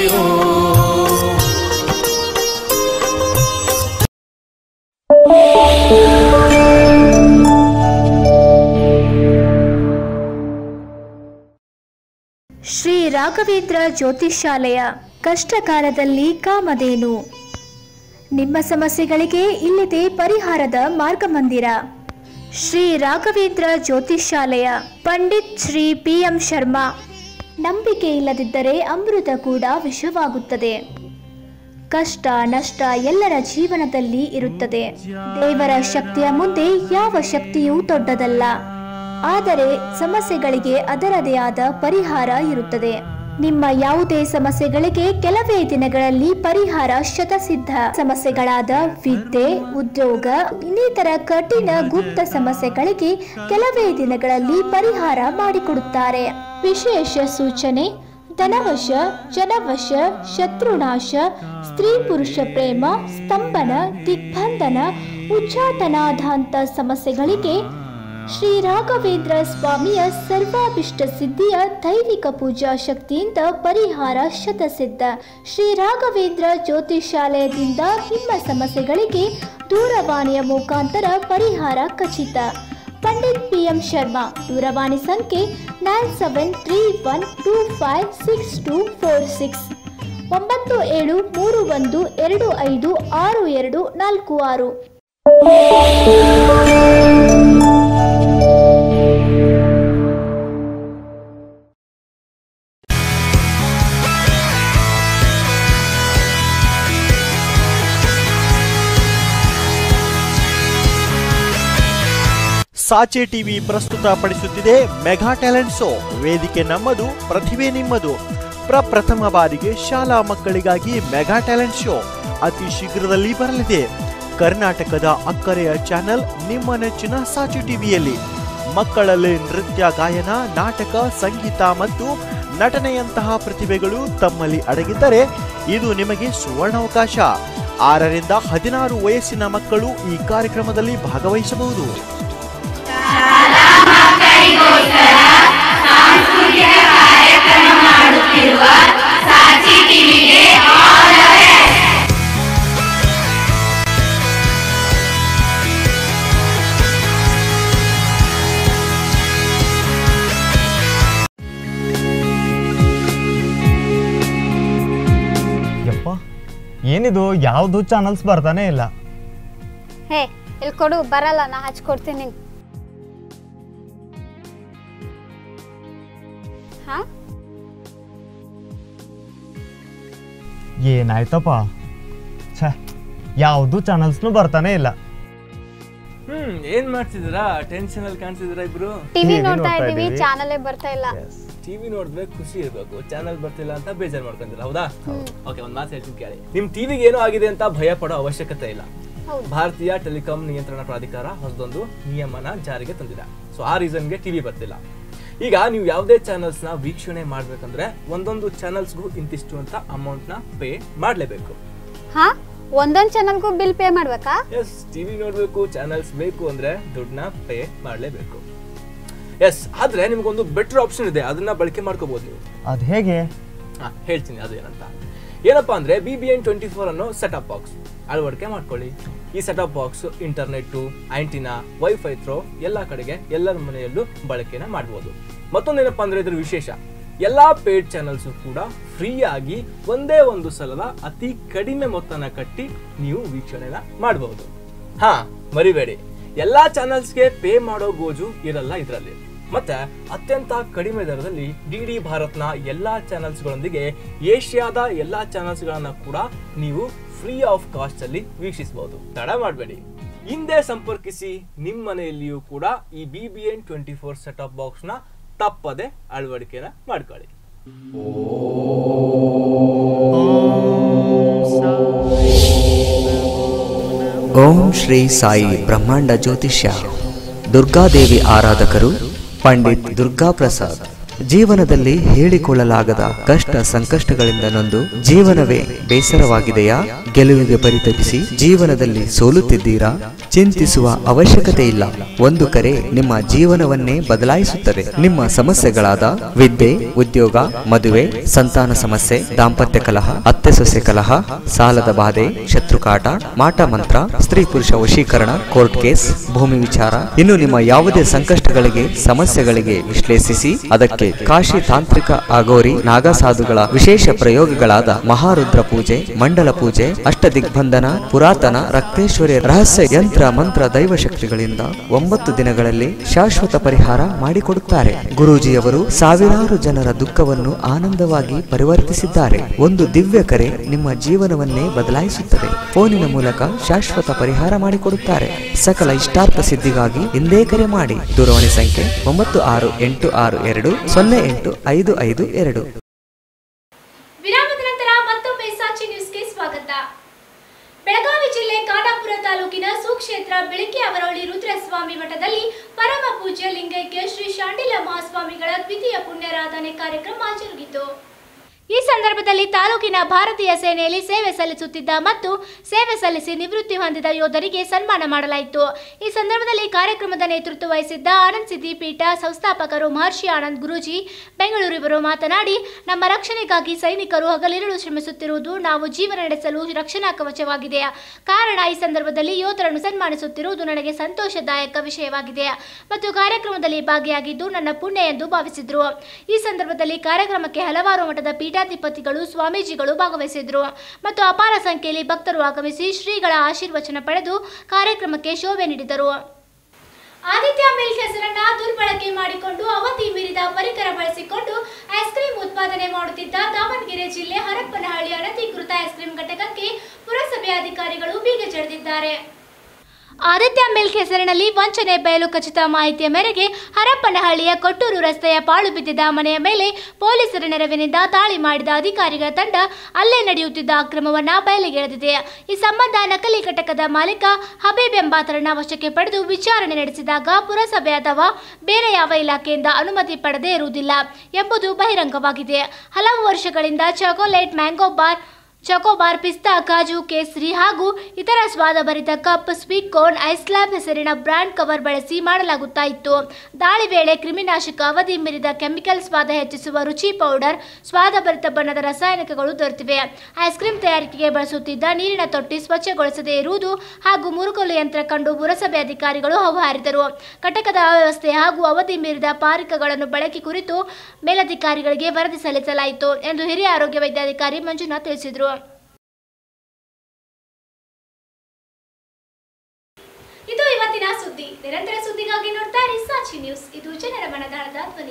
ಶ್ರೀ ರಾಘವೇಂದ್ರ ಜ್ಯೋತಿಷಾಲಯ ಕಷ್ಟಕಾಲದಲ್ಲಿ ಕಾಮಧೇನು ನಿಮ್ಮ ಸಮಸ್ಯೆಗಳಿಗೆ ಇಲ್ಲಿದೆ ಪರಿಹಾರದ ಮಾರ್ಗಮಂದಿರ ಶ್ರೀ ರಾಘವೇಂದ್ರ ಜ್ಯೋತಿಷಾಲಯ ಪಂಡಿತ್ ಶ್ರೀ ಪಿ ಎಂ ಶರ್ಮಾ ನಂಬಿಕೆ ಇಲ್ಲದಿದ್ದರೆ ಅಮೃತ ಕೂಡ ವಿಷವಾಗುತ್ತದೆ ಕಷ್ಟ ನಷ್ಟ ಎಲ್ಲರ ಜೀವನದಲ್ಲಿ ಇರುತ್ತದೆ ದೇವರ ಶಕ್ತಿಯ ಮುಂದೆ ಯಾವ ಶಕ್ತಿಯೂ ದೊಡ್ಡದಲ್ಲ ಆದರೆ ಸಮಸ್ಯೆಗಳಿಗೆ ಅದರದೇ ಆದ ಪರಿಹಾರ ಇರುತ್ತದೆ ನಿಮ್ಮ ಯಾವುದೇ ಸಮಸ್ಯೆಗಳಿಗೆ ಕೆಲವೇ ದಿನಗಳಲ್ಲಿ ಪರಿಹಾರ ಶತಸಿದ್ಧ ಸಮಸ್ಯೆಗಳಾದ ವಿದ್ಯೆ ಉದ್ಯೋಗ ಇನ್ನಿತರ ಕಠಿಣ ಗುಪ್ತ ಸಮಸ್ಯೆಗಳಿಗೆ ಕೆಲವೇ ದಿನಗಳಲ್ಲಿ ಪರಿಹಾರ ಮಾಡಿಕೊಡುತ್ತಾರೆ ವಿಶೇಷ ಸೂಚನೆ ಧನವಶ ಜನವಶ ಶತ್ರುನಾಶ ಸ್ತ್ರೀ ಪುರುಷ ಪ್ರೇಮ ಸ್ತಂಭನ ದಿಗ್ಬಂಧನ ಉಚ್ಚಾಟನಾಧಾಂತ ಸಮಸ್ಯೆಗಳಿಗೆ ಶ್ರೀ ರಾಘವೇಂದ್ರ ಸ್ವಾಮಿಯ ಸರ್ವಾಭಿಷ್ಟ ಸಿದ್ಧಿಯ ದೈವಿಕ ಪೂಜಾ ಶಕ್ತಿಯಿಂದ ಪರಿಹಾರ ಶತಸಿದ್ಧ ಶ್ರೀ ರಾಘವೇಂದ್ರ ಜ್ಯೋತಿಷಾಲಯದಿಂದ ನಿಮ್ಮ ಸಮಸ್ಯೆಗಳಿಗೆ ದೂರವಾಣಿಯ ಮುಖಾಂತರ ಪರಿಹಾರ ಖಚಿತ ಪಂಡಿತ್ ಪಿ ಎಂ ಶರ್ಮಾ ದೂರವಾಣಿ ಸಂಖ್ಯೆ nine seven three one two five six two four six ಒಂಬತ್ತು ಏಳು ಮೂರು ಒಂದು ಎರಡು ಐದು ಆರು ಎರಡು ನಾಲ್ಕು ಆರು ಸಾಚೆ ಟಿವಿ ಪ್ರಸ್ತುತಪಡಿಸುತ್ತಿದೆ ಮೆಗಾ ಟ್ಯಾಲೆಂಟ್ ಶೋ ವೇದಿಕೆ ನಮ್ಮದು ಪ್ರತಿಭೆ ನಿಮ್ಮದು ಪ್ರಪ್ರಥಮ ಬಾರಿಗೆ ಶಾಲಾ ಮಕ್ಕಳಿಗಾಗಿ ಮೆಗಾ ಟ್ಯಾಲೆಂಟ್ ಶೋ ಅತಿ ಶೀಘ್ರದಲ್ಲಿ ಬರಲಿದೆ ಕರ್ನಾಟಕದ ಅಕ್ಕರೆಯ ಚಾನೆಲ್ ನಿಮ್ಮ ನೆಚ್ಚಿನ ಸಾಚು ಟಿವಿಯಲ್ಲಿ ಮಕ್ಕಳಲ್ಲಿ ನೃತ್ಯ ಗಾಯನ ನಾಟಕ ಸಂಗೀತ ಮತ್ತು ನಟನೆಯಂತಹ ಪ್ರತಿಭೆಗಳು ತಮ್ಮಲ್ಲಿ ಅಡಗಿದ್ದರೆ ಇದು ನಿಮಗೆ ಸುವರ್ಣಾವಕಾಶ ಆರರಿಂದ ಹದಿನಾರು ವಯಸ್ಸಿನ ಮಕ್ಕಳು ಈ ಕಾರ್ಯಕ್ರಮದಲ್ಲಿ ಭಾಗವಹಿಸಬಹುದು ಯಪ್ಪ ಏನಿದು ಯಾವುದು ಚಾನಲ್ಸ್ ಬರ್ತಾನೆ ಇಲ್ಲ ಹೇ ಇಲ್ಲಿ ಕೊಡು ಬರಲ್ಲ ನಾ ಹಚ್ಕೊಡ್ತೀನಿ ನಿಂಗೆ ಹಾ ಏನಾಯ್ತಪ್ಪ ಛೇ ಯಾವುದು ಚಾನಲ್ಸ್ನು ಬರ್ತಾನೆ ಇಲ್ಲ ಹ್ಮ್ ಏನ್ ಮಾಡ್ತಿದ್ದೀರಾ ಟೆನ್ಷನ್ ಅಲ್ಲಿ ಕಾಣ್ತಿದ್ದೀರಾ ಇಬ್ರು ಟಿವಿ TV ನೋಡ್ತಾ ನೋಡ್ತಾ ಇದೀವಿ ಇದೀವಿ. ಚಾನಲೇ ಬರ್ತಾ ಇಲ್ಲ ಟಿವಿ ನೋಡಿದ್ರೆ ಖುಷಿ ಇರಬೇಕು ಚಾನಲ್ ಬರ್ತಿಲ್ಲ ಅಂತ ಬೇಜಾರು ಮಾಡ್ಕೊಂತಿಲ್ಲ ಹೌದಾ ಓಕೆ ಒಂದ್ ಮಾತು ಹೇಳ್ತೀನಿ ಕೇಳಿ ನಿಮ್ ಟಿವಿಗೆ ಏನೋ ಆಗಿದೆ ಅಂತ ಭಯ ಪಡೋ ಅವಶ್ಯಕತೆ ಇಲ್ಲ ಭಾರತೀಯ ಟೆಲಿಕಾಂ ನಿಯಂತ್ರಣ ಪ್ರಾಧಿಕಾರ ಹೊಸದೊಂದು ನಿಯಮನ ಜಾರಿಗೆ ತಂದಿದೆ ಸೊ ಆ ರೀಸನ್ಗೆ ಟಿವಿ ಬರ್ತಿಲ್ಲ ಈಗ ನೀವು ಯಾವುದೇ ಚಾನಲ್ಸ್ ನ ವೀಕ್ಷಣೆ ಮಾಡ್ಬೇಕಂದ್ರೆ ಒಂದೊಂದು ಚಾನಲ್ಸ್ಗೂ ಇಂತಿಷ್ಟು ಅಂತ ಅಮೌಂಟ್ ನ ಪೇ ಮಾಡ್ಲೇಬೇಕು ಹಾ ಒಂದೊಂದ್ ಚಾನಲ್ಗೂ ಬಿಲ್ ಪೇ ಮಾಡ್ಬೇಕಾ ಎಸ್ ಟಿವಿ ನೋಡ್ಬೇಕು ಚಾನಲ್ಸ್ ಬೇಕು ಅಂದ್ರೆ ದುಡ್ಡನ್ನ ಪೇ ಮಾಡ್ಲೇಬೇಕು ಎಸ್ ಆದ್ರೆ ನಿಮ್ಗೊಂದು ಬೆಟರ್ ಆಪ್ಷನ್ ಇದೆ ಅದನ್ನ ಬಳಕೆ ಮಾಡ್ಕೋಬಹುದು ನೀವು ಅದು ಹೇಗೆ ಹಾ, ಹೇಳ್ತೀನಿ ಅದೇನಂತ ಏನಪ್ಪಾ ಅಂದ್ರೆ B B N twenty four ಅನ್ನೋ ಸೆಟಪ್ ಬಾಕ್ಸ್ ಅಳವಡಿಕೆ ಮಾಡ್ಕೊಳ್ಳಿ ಈ setup box internet antenna wifi through ಎಲ್ಲ ಕಡೆಗೆ ಎಲ್ಲರ ಮನೆಯಲ್ಲೂ ಬಳಕೆನ ಮಾಡ್ಬೋದು ಮತ್ತೊಂದೇನಪ್ಪಾ ಅಂದ್ರೆ ಇದ್ರ ವಿಶೇಷ ಎಲ್ಲಾ ಪೇಡ್ ಚಾನಲ್ಸ್ ಕೂಡ ಫ್ರೀ ಆಗಿ ಒಂದೇ ಒಂದು ಸಲದ ಅತಿ ಕಡಿಮೆ ಮೊತ್ತನ ಕಟ್ಟಿ ನೀವು ವೀಕ್ಷಣೆನ ಮಾಡಬಹುದು ಹಾ ಮರಿಬೇಡಿ ಎಲ್ಲಾ ಚಾನಲ್ಸ್ಗೆ ಪೇ ಮಾಡೋ ಗೋಜು ಇರಲ್ಲ ಇದರಲ್ಲಿ ಮತ್ತೆ ಅತ್ಯಂತ ಕಡಿಮೆ ದರದಲ್ಲಿ ಡಿ ಡಿ ಭಾರತ್ನ ಎಲ್ಲಾ ಚಾನಲ್ಸ್ಗಳೊಂದಿಗೆ ಏಷ್ಯಾದ ಎಲ್ಲಾ ಚಾನಲ್ಸ್ಗಳನ್ನ ಕೂಡ ನೀವು ಫ್ರೀ ಆಫ್ ಕಾಸ್ಟ್ ಅಲ್ಲಿ ವೀಕ್ಷಿಸಬಹುದು ತಡ ಮಾಡಬೇಡಿ ಹಿಂದೆ ಸಂಪರ್ಕಿಸಿ ನಿಮ್ಮ ಮನೆಯಲ್ಲಿಯೂ ಕೂಡ ಈ B B N twenty four setup box ನ ತಪ್ಪದೆ ಅಳವಡಿಕೆನ ಮಾಡ್ಕೊಳ್ಳಿ ಓಂ ಶ್ರೀ ಸಾಯಿ ಬ್ರಹ್ಮಾಂಡ ಜ್ಯೋತಿಷ್ಯ ದುರ್ಗಾದೇವಿ ಆರಾಧಕರು ಪಂಡಿತ್ ದುರ್ಗಾ ಪ್ರಸಾದ್ ಜೀವನದಲ್ಲಿ ಹೇಳಿಕೊಳ್ಳಲಾಗದ ಕಷ್ಟ ಸಂಕಷ್ಟಗಳಿಂದ ನೊಂದು ಜೀವನವೇ ಬೇಸರವಾಗಿದೆಯಾ ಗೆಲುವಿಗೆ ಪರಿತಪಿಸಿ ಜೀವನದಲ್ಲಿ ಸೋಲುತ್ತಿದ್ದೀರಾ ಚಿಂತಿಸುವ ಅವಶ್ಯಕತೆ ಇಲ್ಲ ಒಂದು ಕರೆ ನಿಮ್ಮ ಜೀವನವನ್ನೇ ಬದಲಾಯಿಸುತ್ತದೆ ನಿಮ್ಮ ಸಮಸ್ಯೆಗಳಾದ ವಿದ್ಯೆ ಉದ್ಯೋಗ ಮದುವೆ ಸಂತಾನ ಸಮಸ್ಯೆ ದಾಂಪತ್ಯ ಕಲಹ ಅತ್ತೆ ಸೊಸೆ ಕಲಹ ಸಾಲದ ಬಾಧೆ ಶತ್ರುಕಾಟ ಮಾಟ ಮಂತ್ರ ಸ್ತ್ರೀ ಪುರುಷ ವಶೀಕರಣ ಕೋರ್ಟ್ ಕೇಸ್ ಭೂಮಿ ವಿಚಾರ ಇನ್ನು ನಿಮ್ಮ ಯಾವುದೇ ಸಂಕಷ್ಟಗಳಿಗೆ ಸಮಸ್ಯೆಗಳಿಗೆ ವಿಶ್ಲೇಷಿಸಿ ಅದಕ್ಕೆ ಕಾಶಿ ತಾಂತ್ರಿಕ ಅಗೋರಿ ನಾಗಸಾಧುಗಳ ವಿಶೇಷ ಪ್ರಯೋಗಗಳಾದ ಮಹಾರುದ್ರ ಪೂಜೆ ಮಂಡಲ ಪೂಜೆ ಅಷ್ಟದಿಗ್ಬಂಧನ ಪುರಾತನ ರಕ್ತೇಶ್ವರಿ ರಹಸ್ಯ ಯಂತ್ರ ಮಂತ್ರ ದೈವ ಶಕ್ತಿಗಳಿಂದ ಒಂಬತ್ತು ದಿನಗಳಲ್ಲಿ ಶಾಶ್ವತ ಪರಿಹಾರ ಮಾಡಿಕೊಡುತ್ತಾರೆ ಗುರೂಜಿಯವರು ಸಾವಿರಾರು ಜನರ ದುಃಖವನ್ನು ಆನಂದವಾಗಿ ಪರಿವರ್ತಿಸಿದ್ದಾರೆ ಒಂದು ದಿವ್ಯ ಕರೆ ನಿಮ್ಮ ಜೀವನವನ್ನೇ ಬದಲಾಯಿಸುತ್ತದೆ ಫೋನಿನ ಮೂಲಕ ಶಾಶ್ವತ ಪರಿಹಾರ ಮಾಡಿಕೊಡುತ್ತಾರೆ ಸಕಲ ಇಷ್ಟಾರ್ಥ ಸಿದ್ಧಿಗಾಗಿ ಹಿಂದೆ ಕರೆ ಮಾಡಿ ದೂರವಾಣಿ ಸಂಖ್ಯೆ ಒಂಬತ್ತು ಆರು ಎಂಟು ಆರು ಎರಡು ಸೊನ್ನೆ ಎಂಟು ಐದು ಐದು ಎರಡು ವಿರಾಮದ ನಂತರ ಮತ್ತೊಮ್ಮೆ ಸಾಚಿ ನ್ಯೂಸ್ಗೆ ಸ್ವಾಗತ ಬೆಳಗಾವಿ ಜಿಲ್ಲೆ ಖಾನಾಪುರ ತಾಲೂಕಿನ ಸುಕ್ಷೇತ್ರ ಬೆಳಕಿ ಅವರೊಳ್ಳಿ ರುದ್ರಸ್ವಾಮಿ ಮಠದಲ್ಲಿ ಪರಮ ಪೂಜ್ಯ ಲಿಂಗೈಕ್ಯ ಶ್ರೀ ಶಾಂಡಿಲ ಮಹಾಸ್ವಾಮಿಗಳ ದ್ವಿತೀಯ ಪುಣ್ಯರಾಧನೆ ಕಾರ್ಯಕ್ರಮ ಜರುಗಿತು ಈ ಸಂದರ್ಭದಲ್ಲಿ ತಾಲೂಕಿನ ಭಾರತೀಯ ಸೇನೆಯಲ್ಲಿ ಸೇವೆ ಸಲ್ಲಿಸುತ್ತಿದ್ದ ಮತ್ತು ಸೇವೆ ಸಲ್ಲಿಸಿ ನಿವೃತ್ತಿ ಹೊಂದಿದ ಯೋಧರಿಗೆ ಸನ್ಮಾನ ಮಾಡಲಾಯಿತು ಈ ಸಂದರ್ಭದಲ್ಲಿ ಕಾರ್ಯಕ್ರಮದ ನೇತೃತ್ವ ವಹಿಸಿದ್ದ ಆನಂದ್ ಸಿದ್ದಿ ಪೀಠ ಸಂಸ್ಥಾಪಕರು ಮಹರ್ಷಿ ಆನಂದ್ ಗುರೂಜಿ ಬೆಂಗಳೂರು ಇವರು ಮಾತನಾಡಿ ನಮ್ಮ ರಕ್ಷಣೆಗಾಗಿ ಸೈನಿಕರು ಹಗಲಿರುಳು ಶ್ರಮಿಸುತ್ತಿರುವುದು ನಾವು ಜೀವನ ನಡೆಸಲು ರಕ್ಷಣಾ ಕವಚವಾಗಿದೆ ಕಾರಣ ಈ ಸಂದರ್ಭದಲ್ಲಿ ಯೋಧರನ್ನು ಸನ್ಮಾನಿಸುತ್ತಿರುವುದು ನನಗೆ ಸಂತೋಷದಾಯಕ ವಿಷಯವಾಗಿದೆ ಮತ್ತು ಕಾರ್ಯಕ್ರಮದಲ್ಲಿ ಭಾಗಿಯಾಗಿದ್ದು ನನ್ನ ಪುಣ್ಯ ಎಂದು ಭಾವಿಸಿದರು ಈ ಸಂದರ್ಭದಲ್ಲಿ ಕಾರ್ಯಕ್ರಮಕ್ಕೆ ಹಲವಾರು ಮಠದ ಪೀಠಾಧಿಪತಿಗಳು ಸ್ವಾಮೀಜಿಗಳು ಭಾಗವಹಿಸಿದ್ರು ಮತ್ತು ಅಪಾರ ಸಂಖ್ಯೆಯಲ್ಲಿ ಭಕ್ತರು ಆಗಮಿಸಿ ಶ್ರೀಗಳ ಆಶೀರ್ವಚನ ಪಡೆದು ಕಾರ್ಯಕ್ರಮಕ್ಕೆ ಶೋಭೆ ನೀಡಿದರು ಆದಿತ್ಯ ಮಿಲ್ಕ್ ಹೆಸರನ್ನ ದುರ್ಬಳಕೆ ಮಾಡಿಕೊಂಡು ಅವಧಿ ಮೀರಿದ ಪರಿಕರ ಬಳಸಿಕೊಂಡು ಐಸ್ ಕ್ರೀಮ್ ಉತ್ಪಾದನೆ ಮಾಡುತ್ತಿದ್ದ ದಾವಣಗೆರೆ ಜಿಲ್ಲೆ ಹರಪ್ಪನಹಳ್ಳಿ ಅನಧಿಕೃತ ಐಸ್ ಕ್ರೀಮ್ ಘಟಕಕ್ಕೆ ಪುರಸಭೆ ಅಧಿಕಾರಿಗಳು ಬೀಗ ಜಡಿದಿದ್ದಾರೆ ಆದಿತ್ಯ ಮಿಲ್ಕ್ ಹೆಸರಿನಲ್ಲಿ ವಂಚನೆ ಬಯಲು ಖಚಿತ ಮಾಹಿತಿಯ ಮೇರೆಗೆ ಹರಪ್ಪನಹಳ್ಳಿಯ ಕೊಟ್ಟೂರು ರಸ್ತೆಯ ಪಾಳು ಬಿದ್ದಿದ್ದ ಮನೆಯ ಮೇಲೆ ಪೊಲೀಸರ ನೆರವಿನಿಂದ ದಾಳಿ ಮಾಡಿದ ಅಧಿಕಾರಿಗಳ ತಂಡ ಅಲ್ಲೇ ನಡೆಯುತ್ತಿದ್ದ ಅಕ್ರಮವನ್ನ ಬಯಲಿಗೆಳೆದಿದೆ ಈ ಸಂಬಂಧ ನಕಲಿ ಘಟಕದ ಮಾಲೀಕ ಹಬೀಬ್ ಎಂಬಾತರನ್ನ ವಶಕ್ಕೆ ಪಡೆದು ವಿಚಾರಣೆ ನಡೆಸಿದಾಗ ಪುರಸಭೆ ಅಥವಾ ಬೇರೆ ಯಾವ ಇಲಾಖೆಯಿಂದ ಅನುಮತಿ ಪಡೆದೇ ಇರುವುದಿಲ್ಲ ಎಂಬುದು ಬಹಿರಂಗವಾಗಿದೆ ಹಲವು ವರ್ಷಗಳಿಂದ ಚಾಕೊಲೇಟ್ ಮ್ಯಾಂಗೋ ಬಾರ್ ಚಕೋಬಾರ್ ಪಿಸ್ತಾ ಕಾಜು ಕೇಸರಿ ಹಾಗೂ ಇತರ ಸ್ವಾದಭರಿತ cup sweet corn ice lab ಹೆಸರಿನ ಬ್ರ್ಯಾಂಡ್ ಕವರ್ ಬಳಸಿ ಮಾಡಲಾಗುತ್ತಾ ಇತ್ತು ದಾಳಿ ವೇಳೆ ಕ್ರಿಮಿನಾಶಕ ಅವಧಿ ಮೀರಿದ ಕೆಮಿಕಲ್ ಸ್ವಾದ ಹೆಚ್ಚಿಸುವ ರುಚಿ ಪೌಡರ್ ಸ್ವಾದಭರಿತ ಬಣ್ಣದ ರಾಸಾಯನಿಕಗಳು ದೊರೆತಿವೆ ಐಸ್ ಕ್ರೀಮ್ ತಯಾರಿಕೆಗೆ ಬಳಸುತ್ತಿದ್ದ ನೀರಿನ ತೊಟ್ಟಿ ಸ್ವಚ್ಛಗೊಳಿಸದೇ ಇರುವುದು ಹಾಗೂ ಮುರುಕಲು ಯಂತ್ರ ಕಂಡು ಪುರಸಭೆ ಅಧಿಕಾರಿಗಳು ಹೌಹಾರಿದರು ಘಟಕದ ಅವ್ಯವಸ್ಥೆ ಹಾಗೂ ಅವಧಿ ಮೀರಿದ ಪಾರಿಕಗಳನ್ನು ಬಳಕೆ ಕುರಿತು ಮೇಲಧಿಕಾರಿಗಳಿಗೆ ವರದಿ ಸಲ್ಲಿಸಲಾಯಿತು ಎಂದು ಹಿರಿಯ ಆರೋಗ್ಯ ವೈದ್ಯಾಧಿಕಾರಿ ಮಂಜುನಾಥ್ ತಿಳಿಸಿದರು ಇದು ಇವತ್ತಿನ ಸುದ್ದಿ ನಿರಂತರ ಸುದ್ದಿಗಾಗಿ ನೋಡ್ತಾ ಇರಿ ಸಾಕ್ಷಿ ನ್ಯೂಸ್ ಇದು ಜನರ ಮನದಾಳದ ಧ್ವನಿ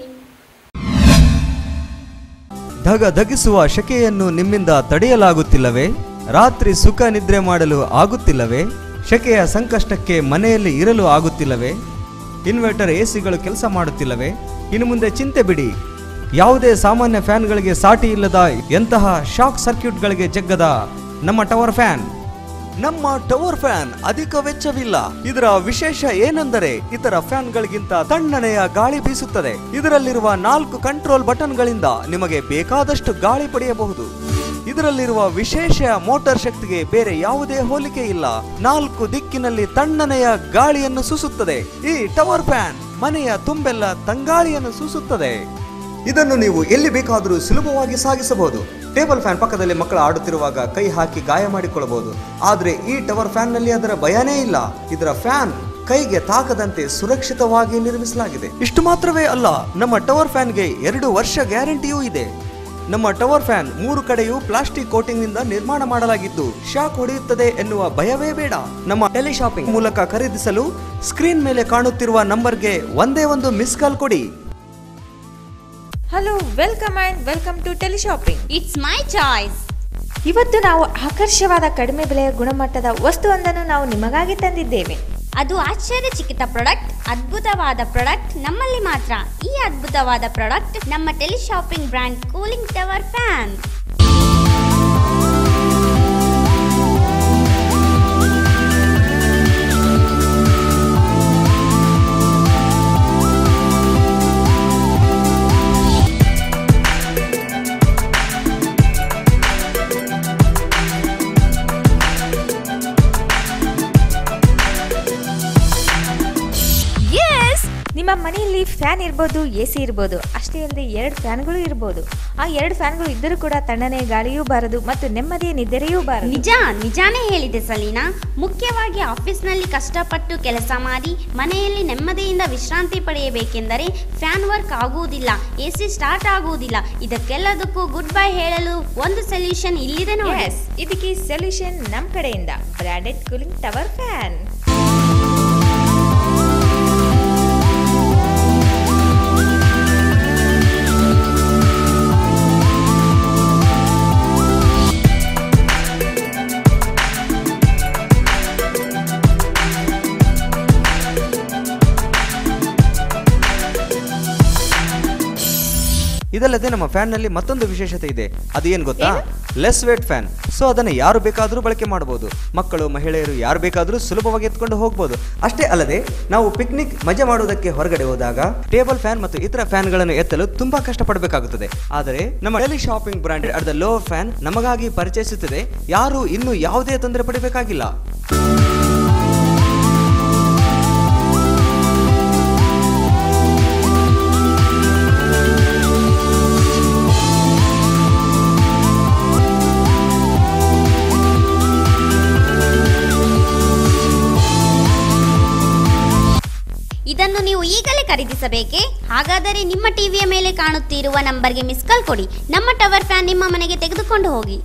ಧಗ ಧಗಿಸುವ ಶಕೆಯನ್ನು ನಿಮ್ಮಿಂದ ತಡೆಯಲಾಗುತ್ತಿಲ್ಲವೇ ರಾತ್ರಿ ಸುಖ ನಿದ್ರೆ ಮಾಡಲು ಆಗುತ್ತಿಲ್ಲವೇ ಶಕೆಯ ಸಂಕಷ್ಟಕ್ಕೆ ಮನೆಯಲ್ಲಿ ಇರಲು ಆಗುತ್ತಿಲ್ಲವೇ ಇನ್ವರ್ಟರ್ ಎಸಿಗಳು ಕೆಲಸ ಮಾಡುತ್ತಿಲ್ಲವೇ ಇನ್ನು ಮುಂದೆ ಚಿಂತೆ ಬಿಡಿ ಯಾವುದೇ ಸಾಮಾನ್ಯ ಫ್ಯಾನ್ಗಳಿಗೆ ಸಾಟಿ ಇಲ್ಲದ ಎಂತಹ ಶಾಕ್ ಸರ್ಕ್ಯೂಟ್ಗಳಿಗೆ ಜಗ್ಗದ ನಮ್ಮ ಟವರ್ ಫ್ಯಾನ್ ನಮ್ಮ ಟವರ್ ಫ್ಯಾನ್ ಅಧಿಕ ವೆಚ್ಚವಿಲ್ಲ ಇದರ ವಿಶೇಷ ಏನೆಂದರೆ ಇತರ ಫ್ಯಾನ್ಗಳಿಗಿಂತ ತಣ್ಣನೆಯ ಗಾಳಿ ಬೀಸುತ್ತದೆ ಇದರಲ್ಲಿರುವ ನಾಲ್ಕು ಕಂಟ್ರೋಲ್ ಬಟನ್ಗಳಿಂದ ನಿಮಗೆ ಬೇಕಾದಷ್ಟು ಗಾಳಿ ಪಡೆಯಬಹುದು ಇದರಲ್ಲಿರುವ ವಿಶೇಷ ಮೋಟಾರ್ ಶಕ್ತಿಗೆ ಬೇರೆ ಯಾವುದೇ ಹೋಲಿಕೆ ಇಲ್ಲ ನಾಲ್ಕು ದಿಕ್ಕಿನಲ್ಲಿ ತಣ್ಣನೆಯ ಗಾಳಿಯನ್ನು ಸೂಸುತ್ತದೆ ಈ ಟವರ್ ಫ್ಯಾನ್ ಮನೆಯ ತುಂಬೆಲ್ಲ ತಂಗಾಳಿಯನ್ನು ಸೂಸುತ್ತದೆ ಇದನ್ನು ನೀವು ಎಲ್ಲಿ ಬೇಕಾದರೂ ಸುಲಭವಾಗಿ ಸಾಗಿಸಬಹುದು ಟೇಬಲ್ ಫ್ಯಾನ್ ಪಕ್ಕದಲ್ಲಿ ಮಕ್ಕಳು ಆಡುತ್ತಿರುವಾಗ ಕೈ ಹಾಕಿ ಗಾಯ ಮಾಡಿಕೊಳ್ಳಬಹುದು ಆದರೆ ಈ ಟವರ್ ಫ್ಯಾನ್ನಲ್ಲಿ ಅದರ ಭಯನೇ ಇಲ್ಲ ಇದರ ಫ್ಯಾನ್ ಕೈಗೆ ತಾಕದಂತೆ ಸುರಕ್ಷಿತವಾಗಿ ನಿರ್ಮಿಸಲಾಗಿದೆ ಇಷ್ಟು ಮಾತ್ರವೇ ಅಲ್ಲ ನಮ್ಮ ಟವರ್ ಫ್ಯಾನ್ಗೆ ಎರಡು ವರ್ಷ ಗ್ಯಾರಂಟಿಯೂ ಇದೆ ನಮ್ಮ ಟವರ್ ಫ್ಯಾನ್ ಮೂರು ಕಡೆಯೂ ಪ್ಲಾಸ್ಟಿಕ್ ಕೋಟಿಂಗ್ ನಿಂದ ನಿರ್ಮಾಣ ಮಾಡಲಾಗಿದ್ದು ಶಾಕ್ ಹೊಡೆಯುತ್ತದೆ ಎನ್ನುವ ಭಯವೇ ಬೇಡ ನಮ್ಮ ಟೆಲಿಶಾಪಿಂಗ್ ಮೂಲಕ ಖರೀದಿಸಲು ಸ್ಕ್ರೀನ್ ಮೇಲೆ ಕಾಣುತ್ತಿರುವ ನಂಬರ್ಗೆ ಒಂದೇ ಒಂದು ಮಿಸ್ ಕಾಲ್ ಕೊಡಿ hello welcome and welcome to teleshopping it's my choice ಇವತ್ತು ನಾವು ಆಕರ್ಷವಾದ ಕಡಿಮೆ ಬೆಲೆಯ ಗುಣಮಟ್ಟದ ವಸ್ತುವೊಂದನ್ನು ನಾವು ನಿಮಗಾಗಿ ತಂದಿದ್ದೇವೆ ಅದು ಆಶ್ಚರ್ಯಚಕಿತ ಪ್ರಾಡಕ್ಟ್ ಅದ್ಭುತವಾದ ಪ್ರಾಡಕ್ಟ್ ನಮ್ಮಲ್ಲಿ ಮಾತ್ರ ಈ ಅದ್ಭುತವಾದ ಪ್ರಾಡಕ್ಟ್ ನಮ್ಮ teleshopping brand cooling tower fan is ನಿಮ್ಮ ಮನೆಯಲ್ಲಿ ಫ್ಯಾನ್ ಇರ್ಬೋದು ಎ ಸಿ ಇರ್ಬೋದು ಅಷ್ಟೇ ಅಲ್ಲದೆ ಎರಡು ಫ್ಯಾನ್ಗಳು ಇರ್ಬೋದು ಆ ಎರಡು ಫ್ಯಾನ್ಗಳು ಇದ್ದರೂ ಕೂಡ ತಣ್ಣನೆ ಗಾಳಿಯೂ ಬಾರದು ಮತ್ತು ನೆಮ್ಮದಿಯ ನಿದ್ರೆಯೂ ಬಾರದು ನಿಜ ನಿಜಾನೇ ಹೇಳಿದೆ ಸಲೀನಾ ಮುಖ್ಯವಾಗಿ ಆಫೀಸ್ನಲ್ಲಿ ಕಷ್ಟಪಟ್ಟು ಕೆಲಸ ಮಾಡಿ ಮನೆಯಲ್ಲಿ ನೆಮ್ಮದಿಯಿಂದ ವಿಶ್ರಾಂತಿ ಪಡೆಯಬೇಕೆಂದರೆ ಫ್ಯಾನ್ ವರ್ಕ್ ಆಗುವುದಿಲ್ಲ ಎ ಸಿ ಸ್ಟಾರ್ಟ್ ಆಗುವುದಿಲ್ಲ ಇದಕ್ಕೆಲ್ಲದಕ್ಕೂ ಗುಡ್ ಬೈ ಹೇಳಲು ಒಂದು ಸೊಲ್ಯೂಷನ್ ಇಲ್ಲಿದೆ ನೋಡಿ ಎಸ್ ಇದಕ್ಕೆ ಸೊಲ್ಯೂಷನ್ ನಮ್ಮ ಕಡೆಯಿಂದ ಬ್ರಾಂಡೆಡ್ ಕೂಲಿಂಗ್ ಟವರ್ ಫ್ಯಾನ್ ಇದಲ್ಲದೆ ನಮ್ಮ ಫ್ಯಾನ್ ನಲ್ಲಿ ಮತ್ತೊಂದು ವಿಶೇಷತೆ ಇದೆ ಅದು ಏನ್ ಗೊತ್ತಾ ಲೆಸ್ ವೇಟ್ ಫ್ಯಾನ್ ಸೊ ಅದನ್ನು ಯಾರು ಬೇಕಾದರೂ ಬಳಕೆ ಮಾಡಬಹುದು ಮಕ್ಕಳು ಮಹಿಳೆಯರು ಯಾರು ಬೇಕಾದರೂ ಸುಲಭವಾಗಿ ಎತ್ಕೊಂಡು ಹೋಗಬಹುದು ಅಷ್ಟೇ ಅಲ್ಲದೆ ನಾವು ಪಿಕ್ನಿಕ್ ಮಜಾ ಮಾಡುವುದಕ್ಕೆ ಹೊರಗಡೆ ಹೋದಾಗ ಟೇಬಲ್ ಫ್ಯಾನ್ ಮತ್ತು ಇತರ ಫ್ಯಾನ್ಗಳನ್ನು ಎತ್ತಲು ತುಂಬಾ ಕಷ್ಟಪಡಬೇಕಾಗುತ್ತದೆ ಆದರೆ ನಮ್ಮ teleshopping branded at the low fan ನಮಗಾಗಿ ಪರಿಚಯಿಸುತ್ತದೆ ಯಾರು ಇನ್ನೂ ಯಾವುದೇ ತೊಂದರೆ ಪಡಬೇಕಾಗಿಲ್ಲ ಇದನ್ನು ನೀವು ಈಗಲೇ ಖರೀದಿಸಬೇಕೇ ಹಾಗಾದರೆ ನಿಮ್ಮ ಟಿವಿಯ ಮೇಲೆ ಕಾಣುತ್ತಿರುವ ನಂಬರ್ಗೆ ಮಿಸ್ ಕಾಲ್ ಕೊಡಿ ನಮ್ಮ ಟವರ್ ಫ್ಯಾನ್ ನಿಮ್ಮ ಮನೆಗೆ ತೆಗೆದುಕೊಂಡು ಹೋಗಿ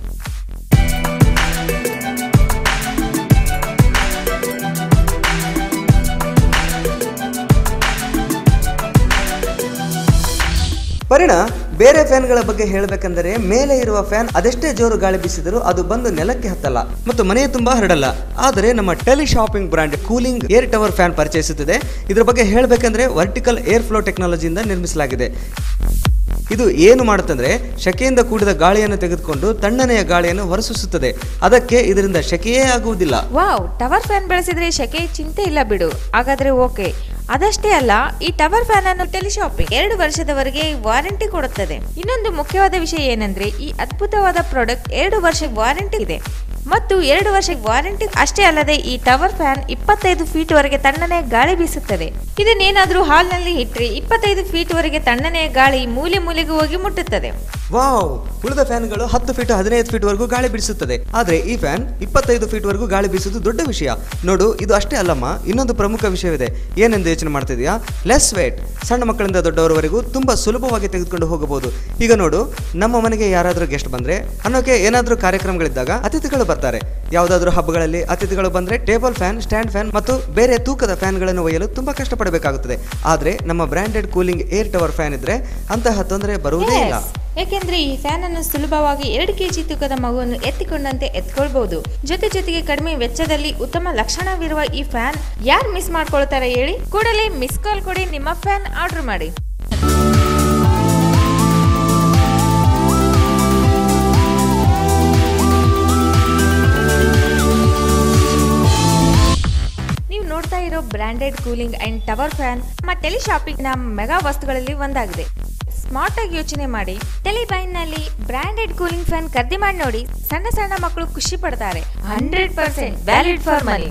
ಪರಿಣ ಬೇರೆ ಫ್ಯಾನ್ಗಳ ಬಗ್ಗೆ ಹೇಳಬೇಕೆಂದರೆ ಮೇಲೆ ಇರುವ ಫ್ಯಾನ್ ಅದೆಷ್ಟೇ ಜೋರು ಗಾಳಿ ಬೀಸಿದರೂ ಅದು ಬಂದು ನೆಲಕ್ಕೆ ಹತ್ತಲ್ಲ ಮತ್ತು ಮನೆಯ ತುಂಬಾ ಹರಡಲ್ಲ ಆದರೆ ನಮ್ಮ teleshopping brand cooling air tower fan ಪರಿಚಯಿಸುತ್ತದೆ ಇದರ ಬಗ್ಗೆ ಹೇಳಬೇಕೆಂದರೆ ವರ್ಟಿಕಲ್ ಏರ್ ಫ್ಲೋ ಟೆಕ್ನಾಲಜಿಯಿಂದ ನಿರ್ಮಿಸಲಾಗಿದೆ ಇದು ಏನು ಮಾಡುತ್ತಂದ್ರೆ ಶಕೆಯಿಂದ ಕೂಡಿದ ಗಾಳಿಯನ್ನು ತೆಗೆದುಕೊಂಡು ತಣ್ಣನೆಯ ಗಾಳಿಯನ್ನು ಹೊರಸೂಸುತ್ತದೆ ಅದಕ್ಕೆ ಇದರಿಂದ ಶಕೆಯೇ ಆಗುವುದಿಲ್ಲ ವಾವ್ ಟವರ್ ಫ್ಯಾನ್ ಬಳಸಿದ್ರೆ ಶೆಕೆ ಚಿಂತೆ ಇಲ್ಲ ಬಿಡು ಹಾಗಾದ್ರೆ ಓಕೆ ಅದಷ್ಟೇ ಅಲ್ಲ ಈ ಟವರ್ ಫ್ಯಾನ್ ಅನ್ನು ಟೆಲಿಶಾಪಿಂಗ್ ಎರಡು ವರ್ಷದವರೆಗೆ ವಾರಂಟಿ ಕೊಡುತ್ತದೆ ಇನ್ನೊಂದು ಮುಖ್ಯವಾದ ವಿಷಯ ಏನಂದ್ರೆ ಈ ಅದ್ಭುತವಾದ ಪ್ರಾಡಕ್ಟ್ ಎರಡು ವರ್ಷ ವಾರಂಟಿ ಇದೆ ಮತ್ತು ಎರಡು ವರ್ಷ ವಾರಂಟಿ ಅಷ್ಟೇ ಅಲ್ಲದೆ ಈ ಟವರ್ ಫ್ಯಾನ್ ಇಪ್ಪತ್ತೈದು ಫೀಟ್ ವರೆಗೆ ತಣ್ಣನೆ ಗಾಳಿ ಬೀಸುತ್ತದೆ ಇದನ್ನೇನಾದ್ರೂ ಹಾಲ್ನಲ್ಲಿ ಇಟ್ಟರೆ ಇಪ್ಪತ್ತೈದು ಫೀಟ್ ವರೆಗೆ ತಣ್ಣನೆಯ ಗಾಳಿ ಮೂಲೆ ಮೂಲೆಗೆ ಹೋಗಿ ಮುಟ್ಟುತ್ತದೆ ವಾವ್ ಉಳಿದ ಫ್ಯಾನ್ಗಳು ಹತ್ತು ಫೀಟ್ ಹದಿನೈದು ಫೀಟ್ ವರೆಗೂ ಗಾಳಿ ಬೀಸುತ್ತದೆ ಆದ್ರೆ ಈ ಫ್ಯಾನ್ ಇಪ್ಪತ್ತೈದು ಫೀಟ್ ವರೆಗೂ ಗಾಳಿ ಬೀಸುವುದು ದೊಡ್ಡ ವಿಷಯ ನೋಡು ಇದು ಅಷ್ಟೇ ಅಲ್ಲಮ್ಮ ಇನ್ನೊಂದು ಪ್ರಮುಖ ವಿಷಯವಿದೆ ಏನೆಂದು ಯೋಚನೆ ಮಾಡ್ತಿದ್ಯಾ ಲೆಸ್ ವೇಟ್ ಸಣ್ಣ ಮಕ್ಕಳಿಂದ ದೊಡ್ಡವರವರೆಗೂ ತುಂಬಾ ಸುಲಭವಾಗಿ ತೆಗೆದುಕೊಂಡು ಹೋಗಬಹುದು ಈಗ ನೋಡು ನಮ್ಮ ಮನೆಗೆ ಯಾರಾದರೂ ಗೆಸ್ಟ್ ಬಂದ್ರೆ ಅನ್ನೋಕೆ ಏನಾದರೂ ಕಾರ್ಯಕ್ರಮಗಳಿದ್ದಾಗ ಅತಿಥಿಗಳು ಬರ್ತಾರೆ ಯಾವುದಾದ್ರೂ ಹಬ್ಬಗಳಲ್ಲಿ ಅತಿಥಿಗಳು ಬಂದ್ರೆ ಟೇಬಲ್ ಫ್ಯಾನ್ ಸ್ಟ್ಯಾಂಡ್ ಫ್ಯಾನ್ ಮತ್ತು ಬೇರೆ ತೂಕದ ಫ್ಯಾನ್ಗಳನ್ನು ಒಯ್ಯಲು ತುಂಬಾ ಕಷ್ಟಪಡಬೇಕಾಗುತ್ತದೆ ಆದ್ರೆ ನಮ್ಮ branded cooling air tower fan ಇದ್ರೆ ಅಂತಹ ತೊಂದರೆ ಬರುವುದೇ ಇಲ್ಲ Yes. ಯಾಕೆಂದ್ರೆ ಈ ಫ್ಯಾನ್ ಅನ್ನು ಸುಲಭವಾಗಿ ಎರಡು ಕೆಜಿ ತೂಕದ ಮಗುವನ್ನು ಎತ್ತಿಕೊಂಡಂತೆ ಎತ್ಕೊಳ್ಬಹುದು ಜೊತೆ ಜೊತೆಗೆ ಕಡಿಮೆ ವೆಚ್ಚದಲ್ಲಿ ಉತ್ತಮ ಲಕ್ಷಣವಿರುವ ಈ ಫ್ಯಾನ್ ಯಾರು ಮಿಸ್ ಮಾಡ್ಕೊಳ್ತಾರೆ ಹೇಳಿ ಕೂಡಲೇ ಮಿಸ್ ಕಾಲ್ ಕೊಡಿ ನಿಮ್ಮ ಫ್ಯಾನ್ ಆರ್ಡರ್ ಮಾಡಿ ಇರೋ branded cooling and tower fan ನಮ್ಮ ಟೆಲಿ ಶಾಪಿಂಗ್ ನ ಮೆಗಾ ವಸ್ತುಗಳಲ್ಲಿ ಒಂದಾಗಿದೆ ಸ್ಮಾರ್ಟ್ ಆಗಿ ಯೋಚನೆ ಮಾಡಿ ಟೆಲಿಬೈನ್ ನಲ್ಲಿ ಬ್ರಾಂಡೆಡ್ ಕೂಲಿಂಗ್ ಫ್ಯಾನ್ ಖರೀದಿ ಮಾಡಿ ನೋಡಿ ಸಣ್ಣ ಸಣ್ಣ ಮಕ್ಕಳು ಖುಷಿ ಪಡ್ತಾರೆ hundred percent valid for money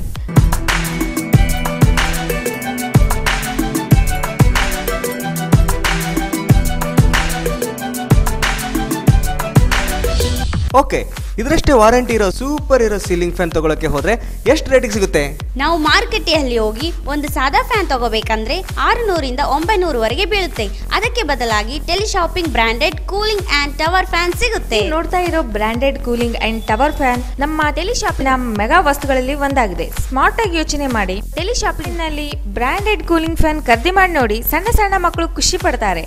okay ಇದರಷ್ಟೇ ವಾರಂಟಿ ಇರೋ ಸೂಪರ್ ಇರೋ ಸೀಲಿಂಗ್ ಫ್ಯಾನ್ ತಗೊಳಕ್ಕೆ ಹೋದ್ರೆ ಎಷ್ಟು ರೇಟಿಗೆ ಸಿಗುತ್ತೆ ನಾವು ಮಾರುಕಟ್ಟೆಯಲ್ಲಿ ಹೋಗಿ ಒಂದು ಸಾದಾ ಫ್ಯಾನ್ ತಗೋಬೇಕಂದ್ರೆ ಆರುನೂರಿಂದ ಒಂಬೈನೂರವರೆಗೆ ಬೀಳುತ್ತೆ ಅದಕ್ಕೆ ಬದಲಾಗಿ teleshopping branded cooling and tower fan ಸಿಗುತ್ತೆ ನೀವು ನೋಡ್ತಾ ಇರೋ branded cooling and tower fan ನಮ್ಮ ಟೆಲಿ ಶಾಪಿನ ಮೆಗಾ ವಸ್ತುಗಳಲ್ಲಿ ಒಂದಾಗಿದೆ ಸ್ಮಾರ್ಟ್ ಆಗಿ ಯೋಚನೆ ಮಾಡಿ ಟೆಲಿ ಶಾಪಿಂಗ್ ನಲ್ಲಿ ಬ್ರಾಂಡೆಡ್ ಕೂಲಿಂಗ್ ಫ್ಯಾನ್ ಖರೀದಿ ಮಾಡಿ ನೋಡಿ ಸಣ್ಣ ಸಣ್ಣ ಮಕ್ಕಳು ಖುಷಿ ಪಡ್ತಾರೆ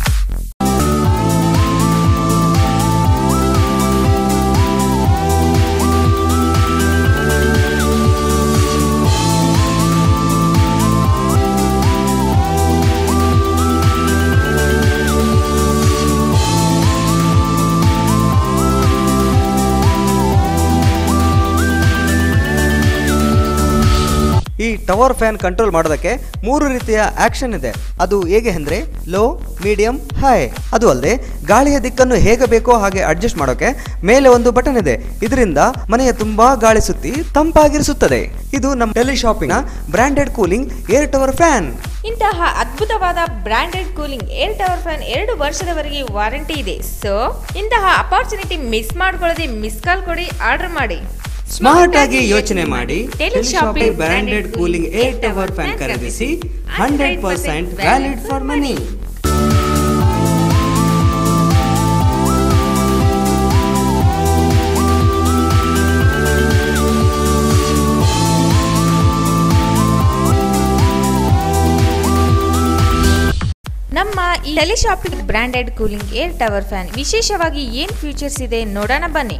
ಈ ಟವರ್ ಫ್ಯಾನ್ ಕಂಟ್ರೋಲ್ ಮಾಡೋದಕ್ಕೆ ಮೂರು ರೀತಿಯ ಆಕ್ಷನ್ ಇದೆ ಅದು ಹೇಗೆ ಅಂದ್ರೆ ಲೋ ಮೀಡಿಯಂ ಹೈ ಅದು ಅಲ್ಲದೆ ಗಾಳಿಯ ದಿಕ್ಕನ್ನು ಹೇಗೆ ಬೇಕೋ ಹಾಗೆ ಅಡ್ಜಸ್ಟ್ ಮಾಡೋಕೆ ಮೇಲೆ ಒಂದು ಬಟನ್ ಇದೆ ಇದರಿಂದ ಮನೆಯ ತುಂಬಾ ಗಾಳಿ ಸುತ್ತಿ ತಂಪಾಗಿರಿಸುತ್ತದೆ ಇದು ನಮ್ಮ teleshopping branded cooling air tower fan ಇಂತಹ ಅದ್ಭುತವಾದ branded cooling air tower fan ಎರಡು ವರ್ಷದವರೆಗೆ ವಾರಂಟಿ ಇದೆ ಸೊ ಇಂತಹ ಅಪಾರ್ಚುನಿಟಿ ಮಿಸ್ ಮಾಡ್ಕೊಳ್ಳದೆ ಮಿಸ್ ಕಾಲ್ ಕೊಡಿ ಆರ್ಡರ್ ಮಾಡಿ ಸ್ಮಾರ್ಟ್ ಆಗಿ ಯೋಚನೆ ಮಾಡಿ teleshopping branded cooling air tower fan ಖರೀದಿಸಿ hundred percent valid for money ನಮ್ಮ ಈ teleshopping branded cooling air tower fan ವಿಶೇಷವಾಗಿ ಏನ್ ಫೀಚರ್ಸ್ ಇದೆ ನೋಡೋಣ ಬನ್ನಿ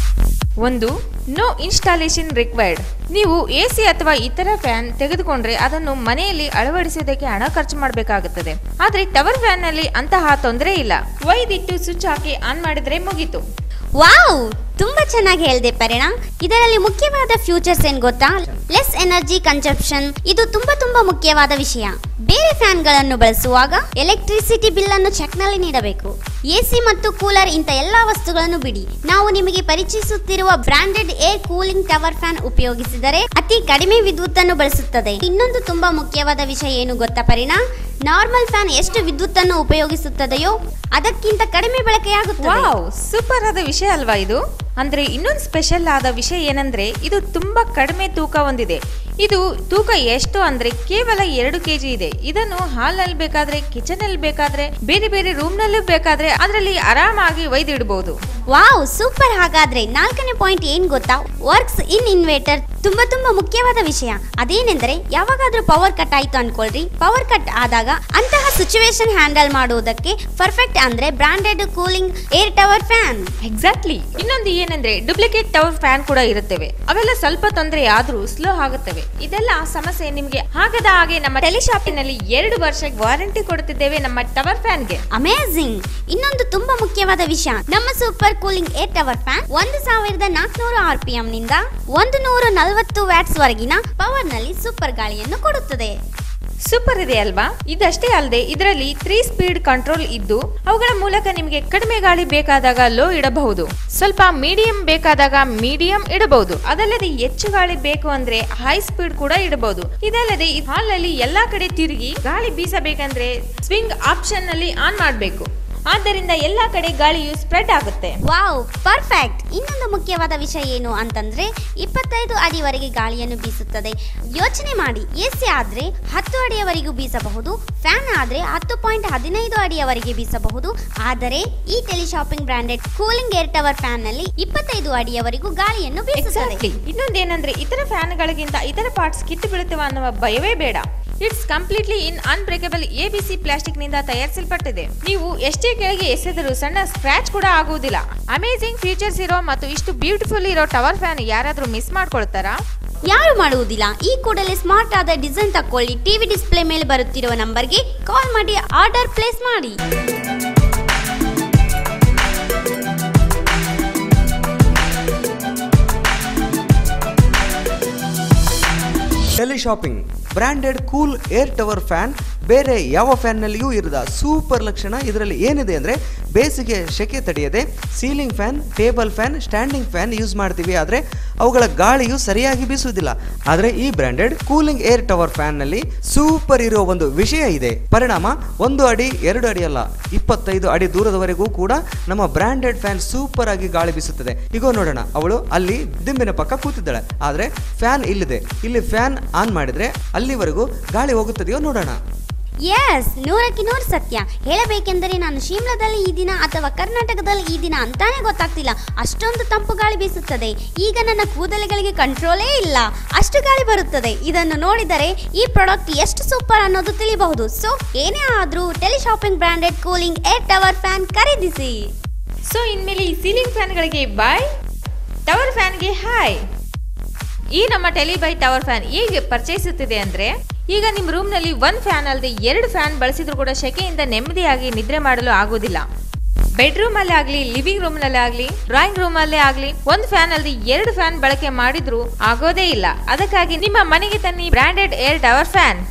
ಒಂದು ನೋ ಇನ್ಸ್ಟಾಲೇಷನ್ ರಿಕ್ವೈರ್ಡ್ ನೀವು ಎ ಸಿ ಅಥವಾ ಇತರ ಫ್ಯಾನ್ ತೆಗೆದುಕೊಂಡ್ರೆ ಅದನ್ನು ಮನೆಯಲ್ಲಿ ಅಳವಡಿಸೋದಕ್ಕೆ ಹಣ ಖರ್ಚು ಮಾಡಬೇಕಾಗುತ್ತದೆ ಆದ್ರೆ ಟವರ್ ಫ್ಯಾನ್ ನಲ್ಲಿ ಅಂತಹ ತೊಂದರೆ ಇಲ್ಲ ಒಯ್ದಿಟ್ಟು ಸ್ವಿಚ್ ಹಾಕಿ ಆನ್ ಮಾಡಿದ್ರೆ ಮುಗೀತು ವಾವ್ ತುಂಬಾ ಚೆನ್ನಾಗಿ ಹೇಳಿದೆ ಪರಿಣಾ ಇದರಲ್ಲಿ ಮುಖ್ಯವಾದ ಫ್ಯೂಚರ್ಸ್ ಏನ್ ಗೊತ್ತಾ ಲೆಸ್ ಎನರ್ಜಿ ಕನ್ಸಂಪ್ಷನ್ ಇದು ತುಂಬಾ ತುಂಬಾ ಮುಖ್ಯವಾದ ವಿಷಯ ಬೇರೆ ಫ್ಯಾನ್ಗಳನ್ನು ಬಳಸುವಾಗ ಎಲೆಕ್ಟ್ರಿಸಿಟಿ ಬಿಲ್ ಅನ್ನು ಚೆಕ್ನಲ್ಲಿ ನೀಡಬೇಕು ಎಸಿ ಮತ್ತು ಕೂಲರ್ ಇಂಥ ಎಲ್ಲಾ ವಸ್ತುಗಳನ್ನು ಬಿಡಿ ನಾವು ನಿಮಗೆ ಪರಿಚಯಿಸುತ್ತಿರುವ branded air cooling tower fan ಉಪಯೋಗಿಸಿದರೆ ಅತಿ ಕಡಿಮೆ ವಿದ್ಯುತ್ ಅನ್ನು ಬಳಸುತ್ತದೆ ಇನ್ನೊಂದು ತುಂಬಾ ಮುಖ್ಯವಾದ ವಿಷಯ ಏನು ಗೊತ್ತಾ ಪರಿಣಾ ನಾರ್ಮಲ್ ಫ್ಯಾನ್ ಎಷ್ಟು ವಿದ್ಯುತ್ ಅನ್ನು ಉಪಯೋಗಿಸುತ್ತದೆಯೋ ಅದಕ್ಕಿಂತ ಕಡಿಮೆ ಬಳಕೆಯಾಗುತ್ತದೆ ವಾವ್ ಸೂಪರ್ ಆದ ವಿಷಯ ಅಲ್ವಾ ಇದು ಅಂದ್ರೆ ಇನ್ನೊಂದು ಸ್ಪೆಷಲ್ ಆದ ವಿಷಯ ಏನಂದ್ರೆ ಇದು ತುಂಬಾ ಕಡಿಮೆ ತೂಕ ಹೊಂದಿದೆ ಇದು ತೂಕ ಎಷ್ಟು ಅಂದ್ರೆ ಕೇವಲ ಎರಡು ಕೆಜಿ ಇದೆ ಇದನ್ನು ಹಾಲ್ನಲ್ಲಿ ಬೇಕಾದ್ರೆ ಕಿಚನ್ ಅಲ್ಲಿ ಬೇಕಾದ್ರೆ ಬೇರೆ ಬೇರೆ ರೂಮ್ ನಲ್ಲೂ ಬೇಕಾದ್ರೆ ಅದರಲ್ಲಿ ಆರಾಮಾಗಿ ಒಯ್ದಿಡಬಹುದು ವಾವ್ ಸೂಪರ್ ಹಾಗಾದ್ರೆ ನಾಲ್ಕನೇ ಪಾಯಿಂಟ್ ಏನ್ ಗೊತ್ತಾ ವರ್ಕ್ಸ್ ಇನ್ ಇನ್ವೇಟರ್ ತುಂಬಾ ತುಂಬಾ ಮುಖ್ಯವಾದ ವಿಷಯ ಅದೇನೆಂದ್ರೆ ಯಾವಾಗಾದ್ರೂ ಪವರ್ ಕಟ್ ಆಯ್ತು ಅನ್ಕೊಳ್ರಿ ಪವರ್ ಕಟ್ ಆದಾಗ ಅಂತಹ ಸಿಚುವೇಶನ್ ಹ್ಯಾಂಡಲ್ ಮಾಡುವುದಕ್ಕೆ ಪರ್ಫೆಕ್ಟ್ ಅಂದ್ರೆ branded cooling air tower fan exactly ಇನ್ನೊಂದು ಏನಂದ್ರೆ ಡೂಪ್ಲಿಕೇಟ್ ಟವರ್ ಫ್ಯಾನ್ ಕೂಡ ಇರುತ್ತವೆ ಅವೆಲ್ಲ ಸ್ವಲ್ಪ ತೊಂದರೆ ಆದ್ರೂ ಸ್ಲೋ ಆಗುತ್ತವೆ ಇದೆಲ್ಲ ಸಮಸ್ಯೆ ನಿಮಗೆ ಆಗದ ಹಾಗೆ ನಮ್ಮ ಟೆಲಿಶಾಪಿನಲ್ಲಿ ಎರಡು ವರ್ಷ ವಾರಂಟಿ ಕೊಡುತ್ತಿದ್ದೇವೆ ನಮ್ಮ ಟವರ್ ಫ್ಯಾನ್ಗೆ ಅಮೇಝಿಂಗ್ ಇನ್ನೊಂದು ತುಂಬಾ ಮುಖ್ಯವಾದ ವಿಷಯ ನಮ್ಮ super cooling air tower fan ಒಂದು ಸಾವಿರದ ನಾಲ್ಕುನೂರು ಆರ್ ಪಿ ಎಂ ನಿಂದ ಒಂದು ನೂರ ನಲವತ್ತು ವ್ಯಾಟ್ಸ್ ವರೆಗಿನ ಪವರ್ ನಲ್ಲಿ ಸೂಪರ್ ಗಾಳಿಯನ್ನು ಕೊಡುತ್ತದೆ ಸೂಪರ್ ಇದೆ ಅಲ್ವಾ ಇದಷ್ಟೇ ಅಲ್ಲದೆ ಇದರಲ್ಲಿ ತ್ರೀ ಸ್ಪೀಡ್ ಕಂಟ್ರೋಲ್ ಇದ್ದು ಅವುಗಳ ಮೂಲಕ ನಿಮಗೆ ಕಡಿಮೆ ಗಾಳಿ ಬೇಕಾದಾಗ ಲೋ ಇಡಬಹುದು ಸ್ವಲ್ಪ ಮೀಡಿಯಂ ಬೇಕಾದಾಗ ಮೀಡಿಯಂ ಇಡಬಹುದು ಅದಲ್ಲದೆ ಹೆಚ್ಚು ಗಾಳಿ ಬೇಕು ಅಂದ್ರೆ ಹೈ ಸ್ಪೀಡ್ ಕೂಡ ಇಡಬಹುದು ಇದಲ್ಲದೆ ಈ ಹಾಲ್ನಲ್ಲಿ ಎಲ್ಲಾ ಕಡೆ ತಿರುಗಿ ಗಾಳಿ ಬೀಸಬೇಕಂದ್ರೆ ಸ್ವಿಂಗ್ ಆಪ್ಷನ್ ನಲ್ಲಿ ಆನ್ ಮಾಡಬೇಕು ಆದ್ದರಿಂದ ಎಲ್ಲಾ ಕಡೆ ಗಾಳಿಯು ಸ್ಪ್ರೆಡ್ ಆಗುತ್ತೆ ವಾವ್ ಪರ್ಫೆಕ್ಟ್ ಇನ್ನೊಂದು ಮುಖ್ಯವಾದ ವಿಷಯ ಏನು ಅಂತಂದ್ರೆ ಇಪ್ಪತ್ತೈದು ಅಡಿವರೆಗೆ ಗಾಳಿಯನ್ನು ಬೀಸುತ್ತದೆ ಯೋಚನೆ ಮಾಡಿ ಎಸಿ ಆದ್ರೆ ಹತ್ತು ಅಡಿಯವರೆಗೂ ಬೀಸಬಹುದು ಫ್ಯಾನ್ ಆದ್ರೆ ಹತ್ತು ಪಾಯಿಂಟ್ ಹದಿನೈದು ಅಡಿಯವರೆಗೆ ಬೀಸಬಹುದು ಆದರೆ ಈ teleshopping branded cooling air tower fan ನಲ್ಲಿ ಇಪ್ಪತ್ತೈದು ಅಡಿಯವರೆಗೂ ಗಾಳಿಯನ್ನು ಬೀಸುತ್ತದೆ ಎಕ್ಸಾಕ್ಟ್ಲಿ ಇನ್ನೊಂದೇನಂದ್ರೆ ಇತರ ಫ್ಯಾನ್ಗಳಿಗಿಂತ ಇತರ ಪಾರ್ಟ್ಸ್ ಕಿತ್ತು ಬೀಳುತ್ತವೆ ಅನ್ನುವ ಭಯವೇ ಬೇಡ it's completely in unbreakable A B C plastic ನಿಂದ ತಯಾರಿಸಲ್ಪಟ್ಟಿದೆ ನೀವು ಎಷ್ಟೇ ಕೆಳಗೆ ಎಸೆದರೂ ಸಣ್ಣ ಸ್ಕ್ರಾಚ್ ಕೂಡ ಆಗುವುದಿಲ್ಲ ಅಮೇಜಿಂಗ್ ಫೀಚರ್ಸ್ ಇರೋ ಮತ್ತು ಇಷ್ಟು ಬ್ಯೂಟಿಫುಲ್ ಇರೋ ಟವರ್ ಫ್ಯಾನ್ ಯಾರಾದ್ರೂ ಮಿಸ್ ಮಾಡ್ಕೊಳ್ತಾರಾ ಯಾರು ಮಾಡುವುದಿಲ್ಲ ಈ ಕೂಡಲೇ ಸ್ಮಾರ್ಟ್ ಆದ ಡಿಸೈನ್ ತಕೊಳ್ಳಿ ಟಿವಿ ಡಿಸ್ಪ್ಲೇ ಮೇಲೆ ಬರುತ್ತಿರುವ ನಂಬರ್ಗೆ ಕಾಲ್ ಮಾಡಿ ಆರ್ಡರ್ ಪ್ಲೇಸ್ ಮಾಡಿ teleshopping branded cool air tower fan ಬೇರೆ ಯಾವ ಫ್ಯಾನ್ನಲ್ಲಿಯೂ ಇರದ ಸೂಪರ್ ಲಕ್ಷಣ ಇದರಲ್ಲಿ ಏನಿದೆ ಅಂದರೆ ಬೇಸಿಗೆ ಸೆಕೆ ತಡೆಯದೆ ceiling fan table fan standing fan use ಮಾಡ್ತೀವಿ ಆದರೆ ಅವುಗಳ ಗಾಳಿಯು ಸರಿಯಾಗಿ ಬೀಸುವುದಿಲ್ಲ ಆದರೆ ಈ ಬ್ರಾಂಡೆಡ್ ಕೂಲಿಂಗ್ ಏರ್ ಟವರ್ ಫ್ಯಾನ್ನಲ್ಲಿ ಸೂಪರ್ ಇರೋ ಒಂದು ವಿಷಯ ಇದೆ ಪರಿಣಾಮ ಒಂದು ಅಡಿ ಎರಡು ಅಡಿ ಅಲ್ಲ ಇಪ್ಪತ್ತೈದು ಅಡಿ ದೂರದವರೆಗೂ ಕೂಡ ನಮ್ಮ ಬ್ರಾಂಡೆಡ್ ಫ್ಯಾನ್ ಸೂಪರ್ ಆಗಿ ಗಾಳಿ ಬೀಸುತ್ತದೆ ಈಗ ನೋಡೋಣ ಅವಳು ಅಲ್ಲಿ ದಿಂಬಿನ ಪಕ್ಕ ಕೂತಿದ್ದಾಳೆ ಆದರೆ ಫ್ಯಾನ್ ಇಲ್ಲಿದೆ ಇಲ್ಲಿ ಫ್ಯಾನ್ ಆನ್ ಮಾಡಿದ್ರೆ ಅಲ್ಲಿವರೆಗೂ ಗಾಳಿ ಹೋಗುತ್ತದೆಯೋ ನೋಡೋಣ ಎಸ್ ನೂರಕ್ಕೆ ನೂರು ಸತ್ಯ ಹೇಳಬೇಕೆಂದರೆ ನಾನು ಶಿಮ್ಲಾದಲ್ಲಿ ಈ ದಿನ ಅಥವಾ ಕರ್ನಾಟಕದಲ್ಲಿ ಈ ದಿನ ಅಂತಾನೆ ಗೊತ್ತಾಗ್ತಿಲ್ಲ ಅಷ್ಟೊಂದು ತಂಪು ಗಾಳಿ ಬೀಸುತ್ತದೆ ಈಗ ನನ್ನ ಕೂದಲುಗಳಿಗೆ ಕಂಟ್ರೋಲೇ ಇಲ್ಲ ಅಷ್ಟು ಗಾಳಿ ಬರುತ್ತದೆ ಇದನ್ನು ನೋಡಿದರೆ ಈ ಪ್ರಾಡಕ್ಟ್ ಎಷ್ಟು ಸೂಪರ್ ಅನ್ನೋದು ತಿಳಿಬಹುದು ಸೊ ಏನೇ ಆದರೂ teleshopping branded cooling air tower fan ಖರೀದಿಸಿ ಸೊ ಇನ್ಮೇಲೆ ಈ ಸೀಲಿಂಗ್ ಫ್ಯಾನ್ಗಳಿಗೆ ಬಾಯ್ ಟವರ್ ಫ್ಯಾನ್ಗೆ ಹಾಯ್ ಈ ನಮ್ಮ ಟೆಲಿಬೈ ಟವರ್ ಫ್ಯಾನ್ ಹೇಗೆ ಪರಿಚಯಿಸುತ್ತಿದೆ ಅಂದ್ರೆ ಈಗ ನಿಮ್ಮ ರೂಮ್ನಲ್ಲಿ ಒಂದು ಫ್ಯಾನ್ ಅಲ್ಲದೆ ಎರಡು ಫ್ಯಾನ್ ಬಳಸಿದ್ರು ಕೂಡ ಸೆಕೆಯಿಂದ ನೆಮ್ಮದಿಯಾಗಿ ನಿದ್ರೆ ಮಾಡಲು ಆಗುವುದಿಲ್ಲ ಬೆಡ್ರೂಮ್ ಅಲ್ಲೇ ಆಗಲಿ ಲಿವಿಂಗ್ ರೂಮ್ ನಲ್ಲಿ ಆಗಲಿ ಡ್ರಾಯಿಂಗ್ ರೂಮ್ ಅಲ್ಲೇ ಆಗಲಿ ಒಂದು ಫ್ಯಾನ್ ಅಲ್ಲದೆ ಎರಡು ಫ್ಯಾನ್ ಬಳಕೆ ಮಾಡಿದ್ರು ಆಗೋದೇ ಇಲ್ಲ ಅದಕ್ಕಾಗಿ ನಿಮ್ಮ ಮನೆಗೆ ತನ್ನಿ ಬ್ರಾಂಡೆಡ್ ಏರ್ ಟವರ್ ಫ್ಯಾನ್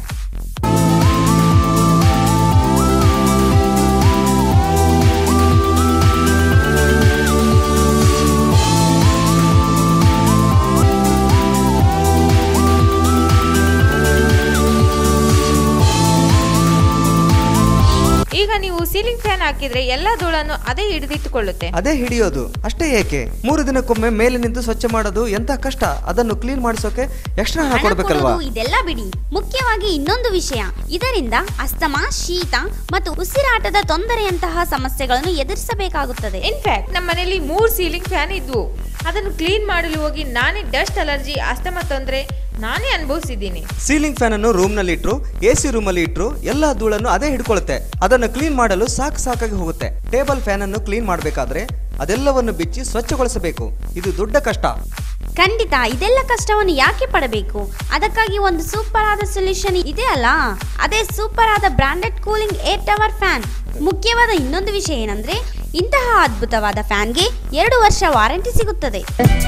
ಈಗ ನೀವು ಸೀಲಿಂಗ್ ಫ್ಯಾನ್ ಹಾಕಿದ್ರೆ ಎಲ್ಲಾ ಧೂಳನ್ನು ಅದೇ ಹಿಡಿದಿಟ್ಟುಕೊಳ್ಳುತ್ತೆ ಅದೇ ಹಿಡಿಯೋದು ಅಷ್ಟೇ ಏಕೆ ಮೂರು ದಿನಕ್ಕೊಮ್ಮೆ ಮೇಲೆ ನಿಂತು ಸ್ವಚ್ಛ ಮಾಡೋದು ಎಂತ ಕಷ್ಟ ಅದನ್ನು ಕ್ಲೀನ್ ಮಾಡಿಸೋಕೆ ಎಕ್ಸ್ಟ್ರಾ ಹಣ ಹಣ ಕೊಡ್ಬೇಕಲ್ವಾ ಕೊಡೋದು ಇದೆಲ್ಲ ಬಿಡಿ ಮುಖ್ಯವಾಗಿ ಇನ್ನೊಂದು ವಿಷಯ ಇದರಿಂದ ಅಸ್ತಮ ಶೀತ ಮತ್ತು ಉಸಿರಾಟದ ತೊಂದರೆಯಂತಹ ಸಮಸ್ಯೆಗಳನ್ನು ಎದುರಿಸಬೇಕಾಗುತ್ತದೆ ಇನ್ಫ್ಯಾಕ್ಟ್ ನಮ್ಮ ಮನೆಯಲ್ಲಿ ಮೂರು ಸೀಲಿಂಗ್ ಫ್ಯಾನ್ ಇದ್ವು ಅದನ್ನು ಕ್ಲೀನ್ ಮಾಡಲು ಹೋಗಿ ನಾನೇ ಡಸ್ಟ್ ಅಲರ್ಜಿ ಅಸ್ತಮ ತೊಂದರೆ ನಾನೇ ಅನುಭವಿಸಿದ್ದೀನಿ ಸೀಲಿಂಗ್ ಫ್ಯಾನ್ ಅನ್ನು ರೂಮ್ ನಲ್ಲಿ ಇಟ್ರು ಎ ಸಿ ರೂಮ್ ಅಲ್ಲಿ ಇಟ್ರು ಎಲ್ಲಾ ಧೂಳನ್ನು ಅದೇ ಹಿಡ್ಕೊಳ್ಳುತ್ತೆ ಅದನ್ನು ಕ್ಲೀನ್ ಮಾಡಲು ಸಾಕು ಸಾಕಾಗಿ ಹೋಗುತ್ತೆ ಟೇಬಲ್ ಫ್ಯಾನ್ ಅನ್ನು ಕ್ಲೀನ್ ಮಾಡಬೇಕಾದ್ರೆ ಅದೆಲ್ಲವನ್ನು ಬಿಚ್ಚಿ ಸ್ವಚ್ಛಗೊಳಿಸಬೇಕು ಇದು ದೊಡ್ಡ ಕಷ್ಟ ಖಂಡಿತ ಇದೆಲ್ಲ ಕಷ್ಟವನ್ನು ಯಾಕೆ ಪಡಬೇಕು ಅದಕ್ಕಾಗಿ ಒಂದು ಸೂಪರ್ ಆದ ಸೊಲ್ಯೂಷನ್ ಇದೆ ಅಲ್ಲ ಅದೇ ಸೂಪರ್ ಆದ branded cooling air tower fan ಮುಖ್ಯವಾದ ಇನ್ನೊಂದು ವಿಷಯ ಏನಂದ್ರೆ ಇಂತಹ ಅದ್ಭುತವಾದ ಫ್ಯಾನ್ಗೆ ಎರಡು ವರ್ಷ ವಾರಂಟಿ ಸಿಗುತ್ತದೆ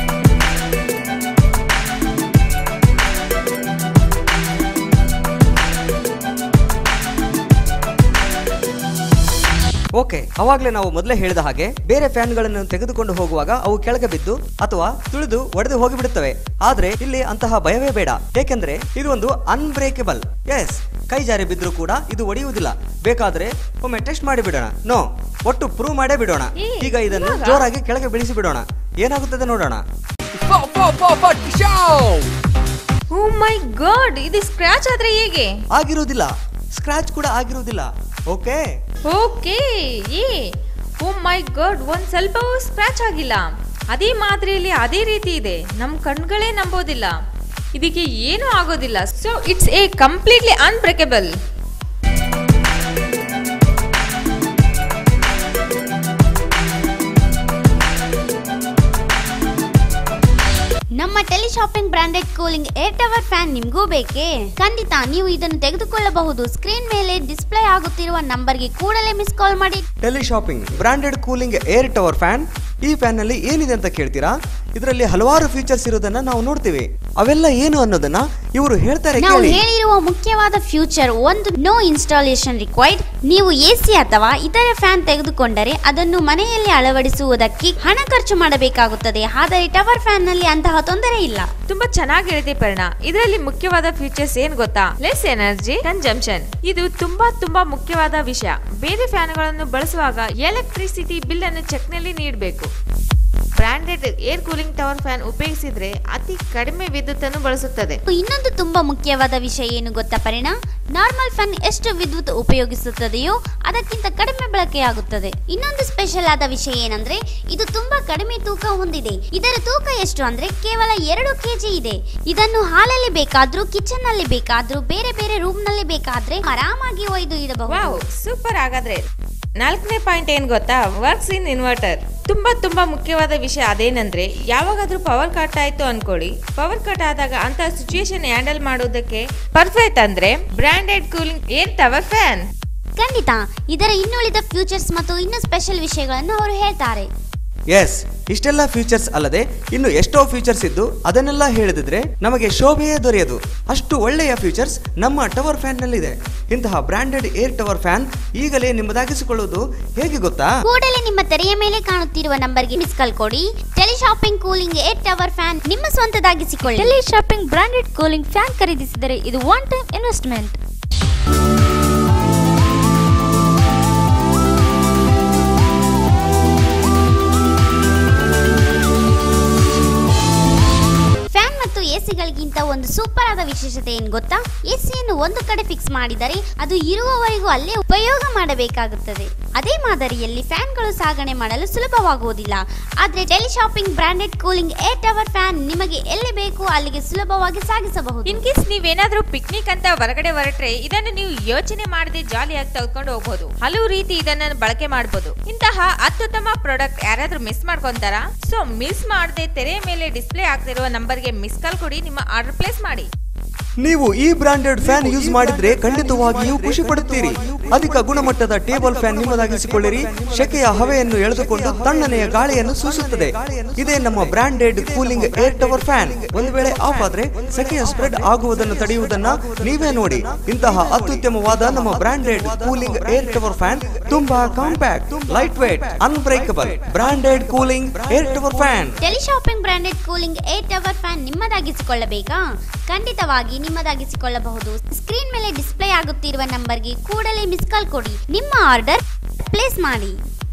ಓಕೆ ಅವಾಗಲೇ ನಾವು ಮೊದಲೇ ಹೇಳಿದ ಹಾಗೆ ಬೇರೆ ಫ್ಯಾನ್ಗಳನ್ನು ತೆಗೆದುಕೊಂಡು ಹೋಗುವಾಗ ಅವು ಕೆಳಗೆ ಬಿದ್ದು ಅಥವಾ ತುಳಿದು ಒಡೆದು ಹೋಗಿಬಿಡುತ್ತವೆ ಆದ್ರೆ ಇಲ್ಲಿ ಅಂತಹ ಭಯವೇ ಬೇಡ ಏಕೆಂದ್ರೆ ಇದು ಒಂದು ಅನ್ಬ್ರೇಕಬಲ್ ಎಸ್ ಕೈ ಜಾರಿ ಬಿದ್ದರೂ ಕೂಡ ಇದು ಒಡೆಯುವುದಿಲ್ಲ ಬೇಕಾದ್ರೆ ಒಮ್ಮೆ ಟೆಸ್ಟ್ ಮಾಡಿ ಬಿಡೋಣ ನೋ ಒಟ್ಟು ಪ್ರೂವ್ ಮಾಡೇ ಬಿಡೋಣ ಈಗ ಇದನ್ನು ಜೋರಾಗಿ ಕೆಳಗೆ ಬೀಳಿಸಿ ಬಿಡೋಣ ಏನಾಗುತ್ತದೆ ನೋಡೋಣ ಓ ಮೈ ಗಾಡ್ ಇದು ಸ್ಕ್ರಾಚ್ ಆದ್ರೆ ಹೇಗೆ ಆಗಿರುವುದಿಲ್ಲ ಸ್ಕ್ರಾಚ್ ಕೂಡ ಆಗಿರುವುದಿಲ್ಲ ಓಕೆ ಓಕೆ ಏ ಓ ಮೈ ಗಾಡ್ ಒಂದ್ ಸ್ವಲ್ಪವೂ ಸ್ಕ್ರಾಚ್ ಆಗಿಲ್ಲ ಅದೇ ಮಾದರಿಯಲ್ಲಿ ಅದೇ ರೀತಿ ಇದೆ ನಮ್ ಕಣ್ಗಳೇ ನಂಬೋದಿಲ್ಲ ಇದಕ್ಕೆ ಏನೂ ಆಗೋದಿಲ್ಲ so it's a completely unbreakable ನಮ್ಮ teleshopping branded cooling air tower fan ನಿಮಗೂ ಬೇಕೇ ಖಂಡಿತ ನೀವು ಇದನ್ನು ತೆಗೆದುಕೊಳ್ಳಬಹುದು ಸ್ಕ್ರೀನ್ ಮೇಲೆ ಡಿಸ್ಪ್ಲೇ ಆಗುತ್ತಿರುವ ನಂಬರ್ಗೆ ಕೂಡಲೇ ಮಿಸ್ ಕಾಲ್ ಮಾಡಿ teleshopping branded cooling air tower fan ಈ ಫ್ಯಾನ್ ನಲ್ಲಿ ಏನಿದೆ ಅಂತ ಕೇಳ್ತೀರಾ ಇದರಲ್ಲಿ ಹಲವಾರು ಫೀಚರ್ಸ್ ಇರೋದನ್ನ ನಾವು ನೋಡ್ತೀವಿ ಅವೆಲ್ಲ ಏನು ಅನ್ನೋದನ್ನ ಇವರು ಹೇಳ್ತಾರೆ ನಾವು ಕೇಳಿ ಹೇಳಿರುವ ಮುಖ್ಯವಾದ ಫ್ಯೂಚರ್ ಒಂದು ನೋ ಇನ್ಸ್ಟಾಲೇಷನ್ ರಿಕ್ವೈರ್ಡ್ ನೀವು ಎಸಿ ಅಥವಾ ಇತರ ಫ್ಯಾನ್ ತೆಗೆದುಕೊಂಡರೆ ಅದನ್ನು ಮನೆಯಲ್ಲಿ ಅಳವಡಿಸುವುದಕ್ಕೆ ಹಣ ಖರ್ಚು ಮಾಡಬೇಕಾಗುತ್ತದೆ ಆದರೆ ಟವರ್ ಫ್ಯಾನ್ ನಲ್ಲಿ ಅಂತಹ ತೊಂದರೆ ಇಲ್ಲ ತುಂಬಾ ಚೆನ್ನಾಗಿ ಹೇಳಿದೆ ಪರಿಣಾ ಇದರಲ್ಲಿ ಮುಖ್ಯವಾದ ಫೀಚರ್ಸ್ ಏನ್ ಗೊತ್ತಾ ಲೆಸ್ ಎನರ್ಜಿ ಕನ್ಸಂಪ್ಷನ್ ಇದು ತುಂಬಾ ತುಂಬಾ ಮುಖ್ಯವಾದ ವಿಷಯ ಬೇರೆ ಫ್ಯಾನ್ಗಳನ್ನು ಬಳಸುವಾಗ ಎಲೆಕ್ಟ್ರಿಸಿಟಿ ಬಿಲ್ ಅನ್ನು ಚೆಕ್ ನಲ್ಲಿ ನೀಡಬೇಕು branded air cooling tower fan ಉಪಯೋಗಿಸಿದ್ರೆ ಅತಿ ಕಡಿಮೆ ವಿದ್ಯುತ್ ಅನ್ನು ಬಳಸುತ್ತದೆ ಇನ್ನೊಂದು ತುಂಬಾ ಮುಖ್ಯವಾದ ವಿಷಯ ಏನು ಗೊತ್ತಾ ಪರಿಣಾ ನಾರ್ಮಲ್ ಫ್ಯಾನ್ ಎಷ್ಟು ವಿದ್ಯುತ್ ಉಪಯೋಗಿಸುತ್ತದೆಯೋ ಅದಕ್ಕಿಂತ ಕಡಿಮೆ ಬಳಕೆಯಾಗುತ್ತದೆ ಇನ್ನೊಂದು ಸ್ಪೆಷಲ್ ಆದ ವಿಷಯ ಏನಂದ್ರೆ ಇದು ತುಂಬಾ ಕಡಿಮೆ ತೂಕ ಹೊಂದಿದೆ ಇದರ ತೂಕ ಎಷ್ಟು ಅಂದ್ರೆ ಕೇವಲ ಎರಡು ಕೆಜಿ ಇದೆ ಇದನ್ನು ಹಾಲಲ್ಲಿ ಬೇಕಾದ್ರೂ ಕಿಚನ್ ನಲ್ಲಿ ಬೇಕಾದ್ರೂ ಬೇರೆ ಬೇರೆ ರೂಮ್ ನಲ್ಲಿ ಬೇಕಾದ್ರೆ ಆರಾಮಾಗಿ ಒಯ್ದು ಇಡಬಹುದು ವಾವ್ ಸೂಪರ್ ಹಾಗಾದ್ರೆ ನಾಲ್ಕನೇ ಪಾಯಿಂಟ್ ಏನ್ ಗೊತ್ತಾ ವರ್ಕ್ಸ್ ಇನ್ ಇನ್ವರ್ಟರ್ ತುಂಬಾ ತುಂಬಾ ಮುಖ್ಯವಾದ ವಿಷಯ ಅದೇನಂದ್ರೆ ಯಾವಾಗಾದ್ರೂ ಪವರ್ ಕಟ್ ಆಯ್ತು ಅನ್ಕೊಳ್ಳಿ ಪವರ್ ಕಟ್ ಆದಾಗ ಅಂತ ಸಿಚುಯೇಷನ್ ಹ್ಯಾಂಡಲ್ ಮಾಡೋದಕ್ಕೆ ಪರ್ಫೆಕ್ಟ್ ಅಂದ್ರೆ branded cooling air tower fan ಖಂಡಿತ ಇದರ ಇನ್ನುಳಿದ ಫ್ಯೂಚರ್ಸ್ ಮತ್ತು ಇನ್ನು ಸ್ಪೆಷಲ್ ವಿಷಯಗಳನ್ನು ಅವರು ಹೇಳ್ತಾರೆ ಎಸ್ ಇಷ್ಟೆಲ್ಲ ಫೀಚರ್ಸ್ ಅಲ್ಲದೆ ಇನ್ನು ಎಷ್ಟೋ ಫೀಚರ್ಸ್ ಇದ್ದು ಅದನ್ನೆಲ್ಲ ಹೇಳಿದ್ರೆ ನಮಗೆ ಶೋಭೆಯೇ ದೊರೆಯದು ಅಷ್ಟು ಒಳ್ಳೆಯ ಫೀಚರ್ಸ್ ನಮ್ಮ ಟವರ್ ಫ್ಯಾನ್ ನಲ್ಲಿದೆ ಇಂತಹ ಬ್ರಾಂಡೆಡ್ ಏರ್ ಟವರ್ ಫ್ಯಾನ್ ಈಗಲೇ ನಿಮ್ಮದಾಗಿಸಿಕೊಳ್ಳುವುದು ಹೇಗೆ ಗೊತ್ತಾ ಕೂಡಲೇ ನಿಮ್ಮ ತೆರೆಯ ಮೇಲೆ ಕಾಣುತ್ತಿರುವ ನಂಬರ್ಗೆ ಮಿಸ್ ಕಾಲ್ ಕೊಡಿ teleshopping cooling air tower fan ನಿಮ್ಮ ಸ್ವಂತದಾಗಿಸಿಕೊಳ್ಳಿ teleshopping branded cooling fan ಖರೀದಿಸಿದರೆ ಇದು ಒನ್ ಟೈಮ್ ಇನ್ವೆಸ್ಟ್ಮೆಂಟ್ ಫ್ಯಾನ್ ಮತ್ತು ಎಸಿಗಳಿಗಿಂತ ಒಂದು ಸೂಪರ್ ಆದ ವಿಶೇಷತೆ ಏನು ಗೊತ್ತಾ ಎಸಿಯನ್ನು ಒಂದು ಕಡೆ ಫಿಕ್ಸ್ ಮಾಡಿದರೆ ಅದು ಇರುವವರೆಗೂ ಅಲ್ಲೇ ಉಪಯೋಗ ಮಾಡಬೇಕಾಗುತ್ತದೆ ಅದೇ ಮಾದರಿಯಲ್ಲಿ ಫ್ಯಾನ್ಗಳು ಸಾಗಣೆ ಮಾಡಲು ಸುಲಭವಾಗುವುದಿಲ್ಲ ಆದರೆ teleshopping branded cooling air tower fan ನಿಮಗೆ ಎಲ್ಲಿ ಬೇಕು ಅಲ್ಲಿಗೆ ಸುಲಭವಾಗಿ ಸಾಗಿಸಬಹುದು ಇನ್ ಕೇಸ್ ನೀವೇನಾದ್ರೂ ಪಿಕ್ನಿಕ್ ಅಂತ ಹೊರಗಡೆ ಹೊರಟ್ರೆ ಇದನ್ನು ನೀವು ಯೋಚನೆ ಮಾಡದೆ ಜಾಲಿಯಾಗಿ ತೆಗೆದುಕೊಂಡು ಹೋಗ್ಬೋದು ಹಲವು ರೀತಿ ಇದನ್ನ ಬಳಕೆ ಮಾಡಬಹುದು ಇಂತಹ ಅತ್ಯುತ್ತಮ ಪ್ರಾಡಕ್ಟ್ ಯಾರಾದ್ರೂ ಮಿಸ್ ಮಾಡ್ಕೊಂತಾರಾ ಸೊ ಮಿಸ್ ಮಾಡದೆ ತೆರೆಯ ಮೇಲೆ ಡಿಸ್ಪ್ಲೇ ಆಗ್ತಿರುವ ನಂಬರ್ಗೆ ಮಿಸ್ ಕಾಲ್ ಕೊಡಿ ನಿಮ್ಮ ಆರ್ಡರ್ ಪ್ಲೇಸ್ ಮಾಡಿ ನೀವು ಈ ಬ್ರಾಂಡೆಡ್ ಫ್ಯಾನ್ ಯೂಸ್ ಮಾಡಿದ್ರೆ ಖಂಡಿತವಾಗಿಯೂ ಖುಷಿ ಪಡುತ್ತೀರಿ ಅಧಿಕ ಗುಣಮಟ್ಟದ ಟೇಬಲ್ ಫ್ಯಾನ್ ನಿಮ್ಮದಾಗಿಸಿಕೊಳ್ಳಿರಿ ಶೆಕೆಯ ಹವೆಯನ್ನು ಎಳೆದುಕೊಂಡು ತಣ್ಣನೆಯ ಗಾಳಿಯನ್ನು ಸೂಸುತ್ತದೆ ಇದೇ ನಮ್ಮ branded cooling air tower fan ಒಂದು ವೇಳೆ ಆಫ್ ಆದ್ರೆ ಸೆಕೆಯ ಸ್ಪ್ರೆಡ್ ಆಗುವುದನ್ನು ತಡೆಯುವುದನ್ನ ನೀವೇ ನೋಡಿ ಇಂತಹ ಅತ್ಯುತ್ತಮವಾದ ನಮ್ಮ branded cooling air tower fan ತುಂಬಾ compact lightweight unbreakable branded cooling air tower fan teleshopping branded cooling air tower fan ನಿಮ್ಮದಾಗಿಸಿಕೊಳ್ಳಬೇಕಾ ಖಂಡಿತವಾಗಿ ನಿಮ್ಮದಾಗಿಸಿಕೊಳ್ಳಬಹುದು ಸ್ಕ್ರೀನ್ ಮೇಲೆ ಡಿಸ್ಪ್ಲೇ ಆಗುತ್ತಿರುವ ನಂಬರ್ಗೆ ಕೂಡಲೇ ಮಿಸ್ ಕಾಲ್ ಕೊಡಿ ನಿಮ್ಮ ಆರ್ಡರ್ ಪ್ಲೇಸ್ ಮಾಡಿ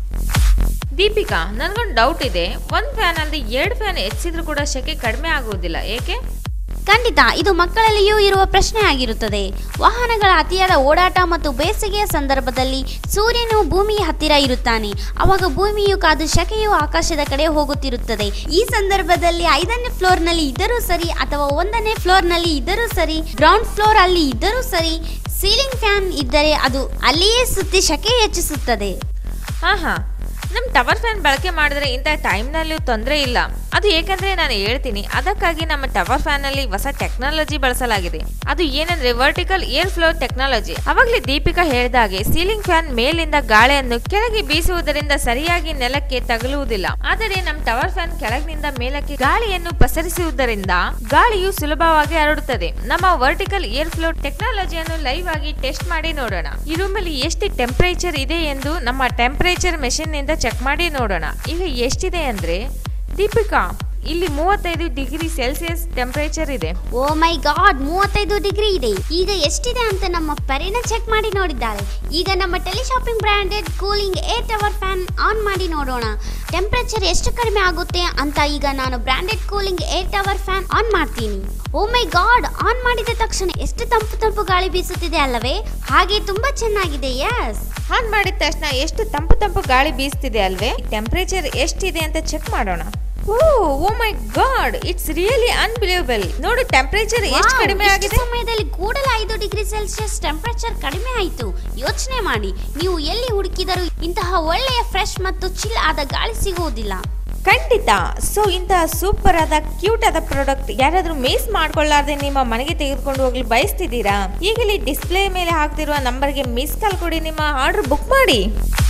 ದೀಪಿಕಾ ನನ್ಗೊಂದು ಡೌಟ್ ಇದೆ ಒಂದ್ ಫ್ಯಾನ್ ಅಲ್ಲದೆ ಎರಡು ಫ್ಯಾನ್ ಹೆಚ್ಚಿದ್ರು ಕೂಡ ಶೆಕೆ ಕಡಿಮೆ ಆಗುವುದಿಲ್ಲ ಏಕೆ ಖಂಡಿತ ಇದು ಮಕ್ಕಳಲ್ಲಿಯೂ ಇರುವ ಪ್ರಶ್ನೆ ಆಗಿರುತ್ತದೆ ವಾಹನಗಳ ಅತಿಯಾದ ಓಡಾಟ ಮತ್ತು ಬೇಸಿಗೆಯ ಸಂದರ್ಭದಲ್ಲಿ ಸೂರ್ಯನು ಭೂಮಿಯ ಹತ್ತಿರ ಇರುತ್ತಾನೆ ಅವಾಗ ಭೂಮಿಯು ಕಾದು ಶಕೆಯು ಆಕಾಶದ ಕಡೆ ಹೋಗುತ್ತಿರುತ್ತದೆ ಈ ಸಂದರ್ಭದಲ್ಲಿ ಐದನೇ ಫ್ಲೋರ್ನಲ್ಲಿ ಇದ್ದರೂ ಸರಿ ಅಥವಾ ಒಂದನೇ ಫ್ಲೋರ್ನಲ್ಲಿ ಇದ್ದರೂ ಸರಿ ಗ್ರೌಂಡ್ ಫ್ಲೋರ್ ಅಲ್ಲಿ ಇದ್ದರೂ ಸರಿ ಸೀಲಿಂಗ್ ಫ್ಯಾನ್ ಇದ್ದರೆ ಅದು ಅಲ್ಲಿಯೇ ಸುತ್ತಿ ಶಕೆ ಹೆಚ್ಚಿಸುತ್ತದೆ ಹಾ ಹಾ ನಮ್ ಟವರ್ ಫ್ಯಾನ್ ಬಳಕೆ ಮಾಡಿದ್ರೆ ಇಂಥ ಟೈಮ್ನಲ್ಲೂ ತೊಂದರೆ ಇಲ್ಲ ಅದು ಏಕೆಂದ್ರೆ ನಾನು ಹೇಳ್ತೀನಿ ಅದಕ್ಕಾಗಿ ನಮ್ಮ ಟವರ್ ಫ್ಯಾನ್ ಅಲ್ಲಿ ಹೊಸ ಟೆಕ್ನಾಲಜಿ ಬಳಸಲಾಗಿದೆ ಅದು ಏನಂದ್ರೆ ವರ್ಟಿಕಲ್ ಏರ್ ಫ್ಲೋ ಟೆಕ್ನಾಲಜಿ ಅವಾಗಲೇ ದೀಪಿಕಾ ಹೇಳಿದಾಗೆ ಸೀಲಿಂಗ್ ಫ್ಯಾನ್ ಮೇಲಿಂದ ಗಾಳಿಯನ್ನು ಕೆಳಗೆ ಬೀಸುವುದರಿಂದ ಸರಿಯಾಗಿ ನೆಲಕ್ಕೆ ತಗುಲುವುದಿಲ್ಲ ಆದರೆ ನಮ್ಮ ಟವರ್ ಫ್ಯಾನ್ ಕೆಳಗಿನಿಂದ ಮೇಲಕ್ಕೆ ಗಾಳಿಯನ್ನು ಪಸರಿಸುವುದರಿಂದ ಗಾಳಿಯು ಸುಲಭವಾಗಿ ಹರಡುತ್ತದೆ ನಮ್ಮ ವರ್ಟಿಕಲ್ ಏರ್ ಫ್ಲೋ ಟೆಕ್ನಾಲಜಿಯನ್ನು ಲೈವ್ ಆಗಿ ಟೆಸ್ಟ್ ಮಾಡಿ ನೋಡೋಣ ಈ ರೂಮಲ್ಲಿ ಎಷ್ಟು ಟೆಂಪರೇಚರ್ ಇದೆ ಎಂದು ನಮ್ಮ ಟೆಂಪರೇಚರ್ ಮೆಷಿನ್ ನಿಂದ ಚೆಕ್ ಮಾಡಿ ನೋಡೋಣ ಈಗ ಎಷ್ಟಿದೆ ಅಂದ್ರೆ ದೀಪಿಕಾ ಇಲ್ಲಿ ಮೂವತ್ತೈದು ಡಿಗ್ರಿ ಸೆಲ್ಸಿಯಸ್ ಟೆಂಪರೇಚರ್ ಇದೆ ಓ ಮೈ ಗಾಡ್ ಮೂವತ್ತೈದು ಡಿಗ್ರಿ ಇದೆ ಈಗ ಎಷ್ಟಿದೆ ಅಂತ ನಮ್ಮ ಪರಿನ ಚೆಕ್ ಮಾಡಿ ನೋಡಿದ್ದಾಳೆ ಈಗ ನಮ್ಮ teleshopping branded cooling air tower fan on ಮಾಡಿ ನೋಡೋಣ ಟೆಂಪರೇಚರ್ ಎಷ್ಟು ಕಡಿಮೆ ಆಗುತ್ತೆ ಅಂತ ಈಗ ನಾನು branded cooling air tower fan on ಮಾಡ್ತೀನಿ ಓ ಮೈ ಗಾಡ್ ಆನ್ ಮಾಡಿದ ತಕ್ಷಣ ಎಷ್ಟು ತಂಪು ತಂಪು ಗಾಳಿ ಬೀಸುತ್ತಿದೆ ಅಲ್ಲವೇ ಹಾಗೆ ತುಂಬಾ ಚೆನ್ನಾಗಿದೆ ಯಸ್ ಆನ್ ಮಾಡಿದ ತಕ್ಷಣ ಎಷ್ಟು ತಂಪು ತಂಪು ಗಾಳಿ ಬೀಸ್ತಿದೆ ಅಲ್ವೇ ಟೆಂಪರೇಚರ್ ಎಷ್ಟಿದೆ ಅಂತ ಚೆಕ್ ಮಾಡೋಣ oh oh my god it's really unbelievable ನೋಡು ಟೆಂಪರೇಚರ್ ಎಷ್ಟು ವಾವ್, ಕಡಿಮೆ ಇಷ್ಟು ಆಗಿದೆ ಸಮಯದಲ್ಲಿ ಕೂಡಲೇ ಐದು ಡಿಗ್ರಿ ಸೆಲ್ಸಿಯಸ್ ಟೆಂಪರೇಚರ್ ಕಡಿಮೆ ಆಯಿತು ಯೋಚನೆ ಮಾಡಿ ನೀವು ಎಲ್ಲಿ ಹುಡುಕಿದರೂ ಇಂತಹ ಒಳ್ಳೆಯ ಫ್ರೆಶ್ ಮತ್ತು ಚಿಲ್ ಆದ ಗಾಳಿ ಸಿಗುವುದಿಲ್ಲ ಖಂಡಿತ ಸೊ ಇಂತಹ ಸೂಪರ್ ಆದ ಕ್ಯೂಟ್ ಆದ ಪ್ರಾಡಕ್ಟ್ ಯಾರಾದ್ರೂ ಮಿಸ್ ಮಾಡ್ಕೊಳ್ಳಾರ್ದೆ ನಿಮ್ಮ ಮನೆಗೆ ತೆಗೆದುಕೊಂಡು ಹೋಗ್ಲಿ ಬಯಸ್ತಿದ್ದೀರಾ ಈಗಲೇ ಡಿಸ್ಪ್ಲೇ ಮೇಲೆ ಹಾಕ್ತಿರುವ ನಂಬರ್ಗೆ ಮಿಸ್ ಕಾಲ್ ಕೊಡಿ ನಿಮ್ಮ ಆರ್ಡರ್ ಬುಕ್ ಮಾಡಿ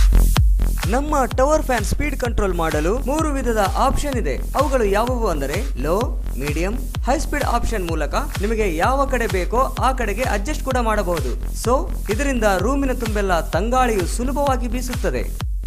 ನಮ್ಮ ಟವರ್ ಫ್ಯಾನ್ ಸ್ಪೀಡ್ ಕಂಟ್ರೋಲ್ ಮಾಡಲು ಮೂರು ವಿಧದ ಆಪ್ಷನ್ ಇದೆ ಅವುಗಳು ಯಾವುವು ಅಂದರೆ low medium high speed option ಮೂಲಕ ನಿಮಗೆ ಯಾವ ಕಡೆ ಬೇಕೋ ಆ ಕಡೆಗೆ ಅಡ್ಜಸ್ಟ್ ಕೂಡ ಮಾಡಬಹುದು ಸೊ ಇದರಿಂದ ರೂಮಿನ ತುಂಬೆಲ್ಲ ತಂಗಾಳಿಯು ಸುಲಭವಾಗಿ ಬೀಸುತ್ತದೆ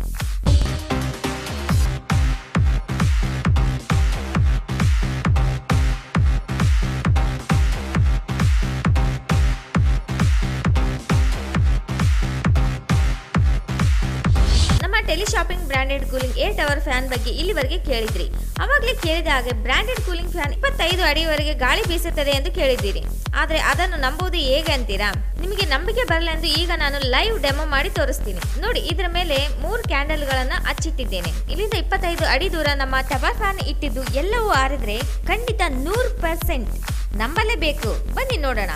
ನಮ್ಮ teleshopping branded cooling air tower fan ಬಗ್ಗೆ ಇಲ್ಲಿವರೆಗೆ ಕೇಳಿದ್ರಿ ಅವಾಗಲೇ ಕೇಳಿದ ಹಾಗೆ ಬ್ರಾಂಡೆಡ್ ಕೂಲಿಂಗ್ ಫ್ಯಾನ್ ಇಪ್ಪತ್ತೈದು ಅಡಿವರೆಗೆ ಗಾಳಿ ಬೀಸುತ್ತದೆ ಎಂದು ಕೇಳಿದ್ದೀರಿ ಆದರೆ ಅದನ್ನು ನಂಬುವುದು ಹೇಗೆ ಅಂತೀರಾ ನಿಮಗೆ ನಂಬಿಕೆ ಬರಲೆಂದು ಈಗ ನಾನು ಲೈವ್ ಡೆಮೋ ಮಾಡಿ ತೋರಿಸ್ತೀನಿ ನೋಡಿ ಇದರ ಮೇಲೆ ಮೂರು ಕ್ಯಾಂಡಲ್ಗಳನ್ನು ಹಚ್ಚಿಟ್ಟಿದ್ದೇನೆ ಇಲ್ಲಿಂದ ಇಪ್ಪತ್ತೈದು ಅಡಿ ದೂರ ನಮ್ಮ ಟವರ್ ಫ್ಯಾನ್ ಇಟ್ಟಿದ್ದು ಎಲ್ಲವೂ ಆರಿದ್ರೆ ಖಂಡಿತ ನೂರು ಪರ್ಸೆಂಟ್ ನಂಬಲೇಬೇಕು ಬನ್ನಿ ನೋಡೋಣ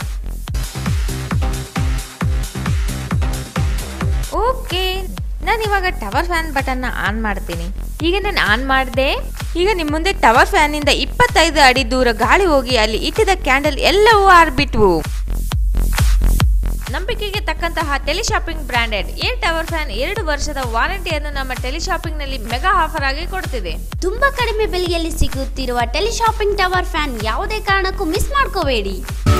ಓಕೆ ನಾನು ಇವಾಗ ಟವರ್ ಫ್ಯಾನ್ ಬಟನ್ನ ಆನ್ ಮಾಡ್ತೀನಿ ಈಗ ನಾನು ಆನ್ ಮಾಡಿದೆ ಈಗ ನಿಮ್ಮ ಮುಂದೆ ಟವರ್ ಫ್ಯಾನಿಂದ ಇಪ್ಪತ್ತೈದು ಅಡಿ ದೂರ ಗಾಳಿ ಹೋಗಿ ಅಲ್ಲಿ ಇಟ್ಟಿದ್ದ ಕ್ಯಾಂಡಲ್ ಎಲ್ಲವೂ ಆರ್ಬಿಟ್ವು ನಂಬಿಕೆಗೆ ತಕ್ಕಂತಹ teleshopping branded air tower fan ಎರಡು ವರ್ಷದ ವಾರಂಟಿಯನ್ನು ನಮ್ಮ ಟೆಲಿಶಾಪಿಂಗ್ ನಲ್ಲಿ ಮೆಗಾ ಆಫರ್ ಆಗಿ ಕೊಡ್ತಿದೆ ತುಂಬಾ ಕಡಿಮೆ ಬೆಲೆಯಲ್ಲಿ ಸಿಗುತ್ತಿರುವ ಟೆಲಿಶಾಪಿಂಗ್ ಟವರ್ ಫ್ಯಾನ್ ಯಾವುದೇ ಕಾರಣಕ್ಕೂ ಮಿಸ್ ಮಾಡ್ಕೋಬೇಡಿ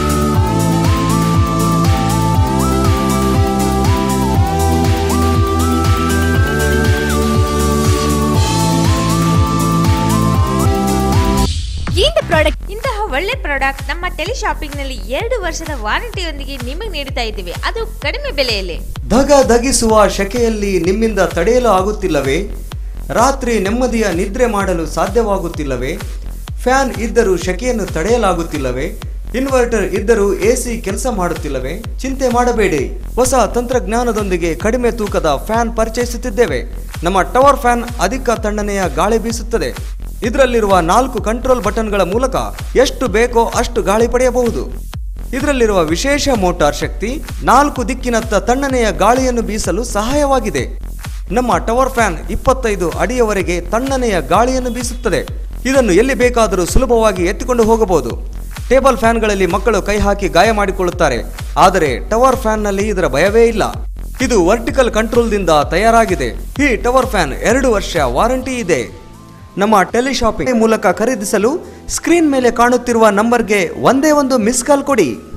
ಇಂದ ಪ್ರಾಡಕ್ಟ್ ಇಂತಹ ಒಳ್ಳೆ ಪ್ರಾಡಕ್ಟ್ ನಮ್ಮ ಟೆಲಿಶಾಪಿಂಗ್ ನಲ್ಲಿ ಎರಡು ವರ್ಷದ ವಾರಂಟಿಯೊಂದಿಗೆ ನಿಮಗೆ ನೀಡುತ್ತಾ ಇದ್ದೀವಿ ಅದು ಕಡಿಮೆ ಬೆಲೆಯಲ್ಲಿ ಧಗ ಧಗಿಸುವ ಶೆಕೆಯಲ್ಲಿ ನಿಮ್ಮಿಂದ ತಡೆಯಲು ಆಗುತ್ತಿಲ್ಲವೇ ರಾತ್ರಿ ನೆಮ್ಮದಿಯ ನಿದ್ರೆ ಮಾಡಲು ಸಾಧ್ಯವಾಗುತ್ತಿಲ್ಲವೇ ಫ್ಯಾನ್ ಇದ್ದರೂ ಶೆಕೆಯನ್ನು ತಡೆಯಲಾಗುತ್ತಿಲ್ಲವೇ ಇನ್ವರ್ಟರ್ ಇದ್ದರೂ ಎಸಿ ಕೆಲಸ ಮಾಡುತ್ತಿಲ್ಲವೇ ಚಿಂತೆ ಮಾಡಬೇಡಿ ಹೊಸ ತಂತ್ರಜ್ಞಾನದೊಂದಿಗೆ ಕಡಿಮೆ ತೂಕದ ಫ್ಯಾನ್ ಪರಿಚಯಿಸುತ್ತಿದ್ದೇವೆ ನಮ್ಮ ಟವರ್ ಫ್ಯಾನ್ ಅಧಿಕ ತಣ್ಣನೆಯ ಗಾಳಿ ಬೀಸುತ್ತದೆ ಇದರಲ್ಲಿರುವ ನಾಲ್ಕು ಕಂಟ್ರೋಲ್ ಬಟನ್ಗಳ ಮೂಲಕ ಎಷ್ಟು ಬೇಕೋ ಅಷ್ಟು ಗಾಳಿ ಪಡೆಯಬಹುದು ಇದರಲ್ಲಿರುವ ವಿಶೇಷ ಮೋಟಾರ್ ಶಕ್ತಿ ನಾಲ್ಕು ದಿಕ್ಕಿನತ್ತ ತಣ್ಣನೆಯ ಗಾಳಿಯನ್ನು ಬೀಸಲು ಸಹಾಯವಾಗಿದೆ ನಮ್ಮ ಟವರ್ ಫ್ಯಾನ್ ಇಪ್ಪತ್ತೈದು ಅಡಿಯವರೆಗೆ ತಣ್ಣನೆಯ ಗಾಳಿಯನ್ನು ಬೀಸುತ್ತದೆ ಇದನ್ನು ಎಲ್ಲಿ ಬೇಕಾದರೂ ಸುಲಭವಾಗಿ ಎತ್ತಿಕೊಂಡು ಹೋಗಬಹುದು ಟೇಬಲ್ ಫ್ಯಾನ್ಗಳಲ್ಲಿ ಮಕ್ಕಳು ಕೈ ಹಾಕಿ ಗಾಯ ಮಾಡಿಕೊಳ್ಳುತ್ತಾರೆ ಆದರೆ ಟವರ್ ಫ್ಯಾನ್ನಲ್ಲಿ ಇದರ ಭಯವೇ ಇಲ್ಲ ಇದು ವರ್ಟಿಕಲ್ ಕಂಟ್ರೋಲ್ದಿಂದ ತಯಾರಾಗಿದೆ ಈ ಟವರ್ ಫ್ಯಾನ್ ಎರಡು ವರ್ಷ ವಾರಂಟಿ ಇದೆ ನಮ್ಮ ಟೆಲಿಶಾಪಿಂಗ್ ಮೂಲಕ ಖರೀದಿಸಲು ಸ್ಕ್ರೀನ್ ಮೇಲೆ ಕಾಣುತ್ತಿರುವ ನಂಬರ್ಗೆ ಒಂದೇ ಒಂದು ಮಿಸ್ ಕಾಲ್ ಕೊಡಿ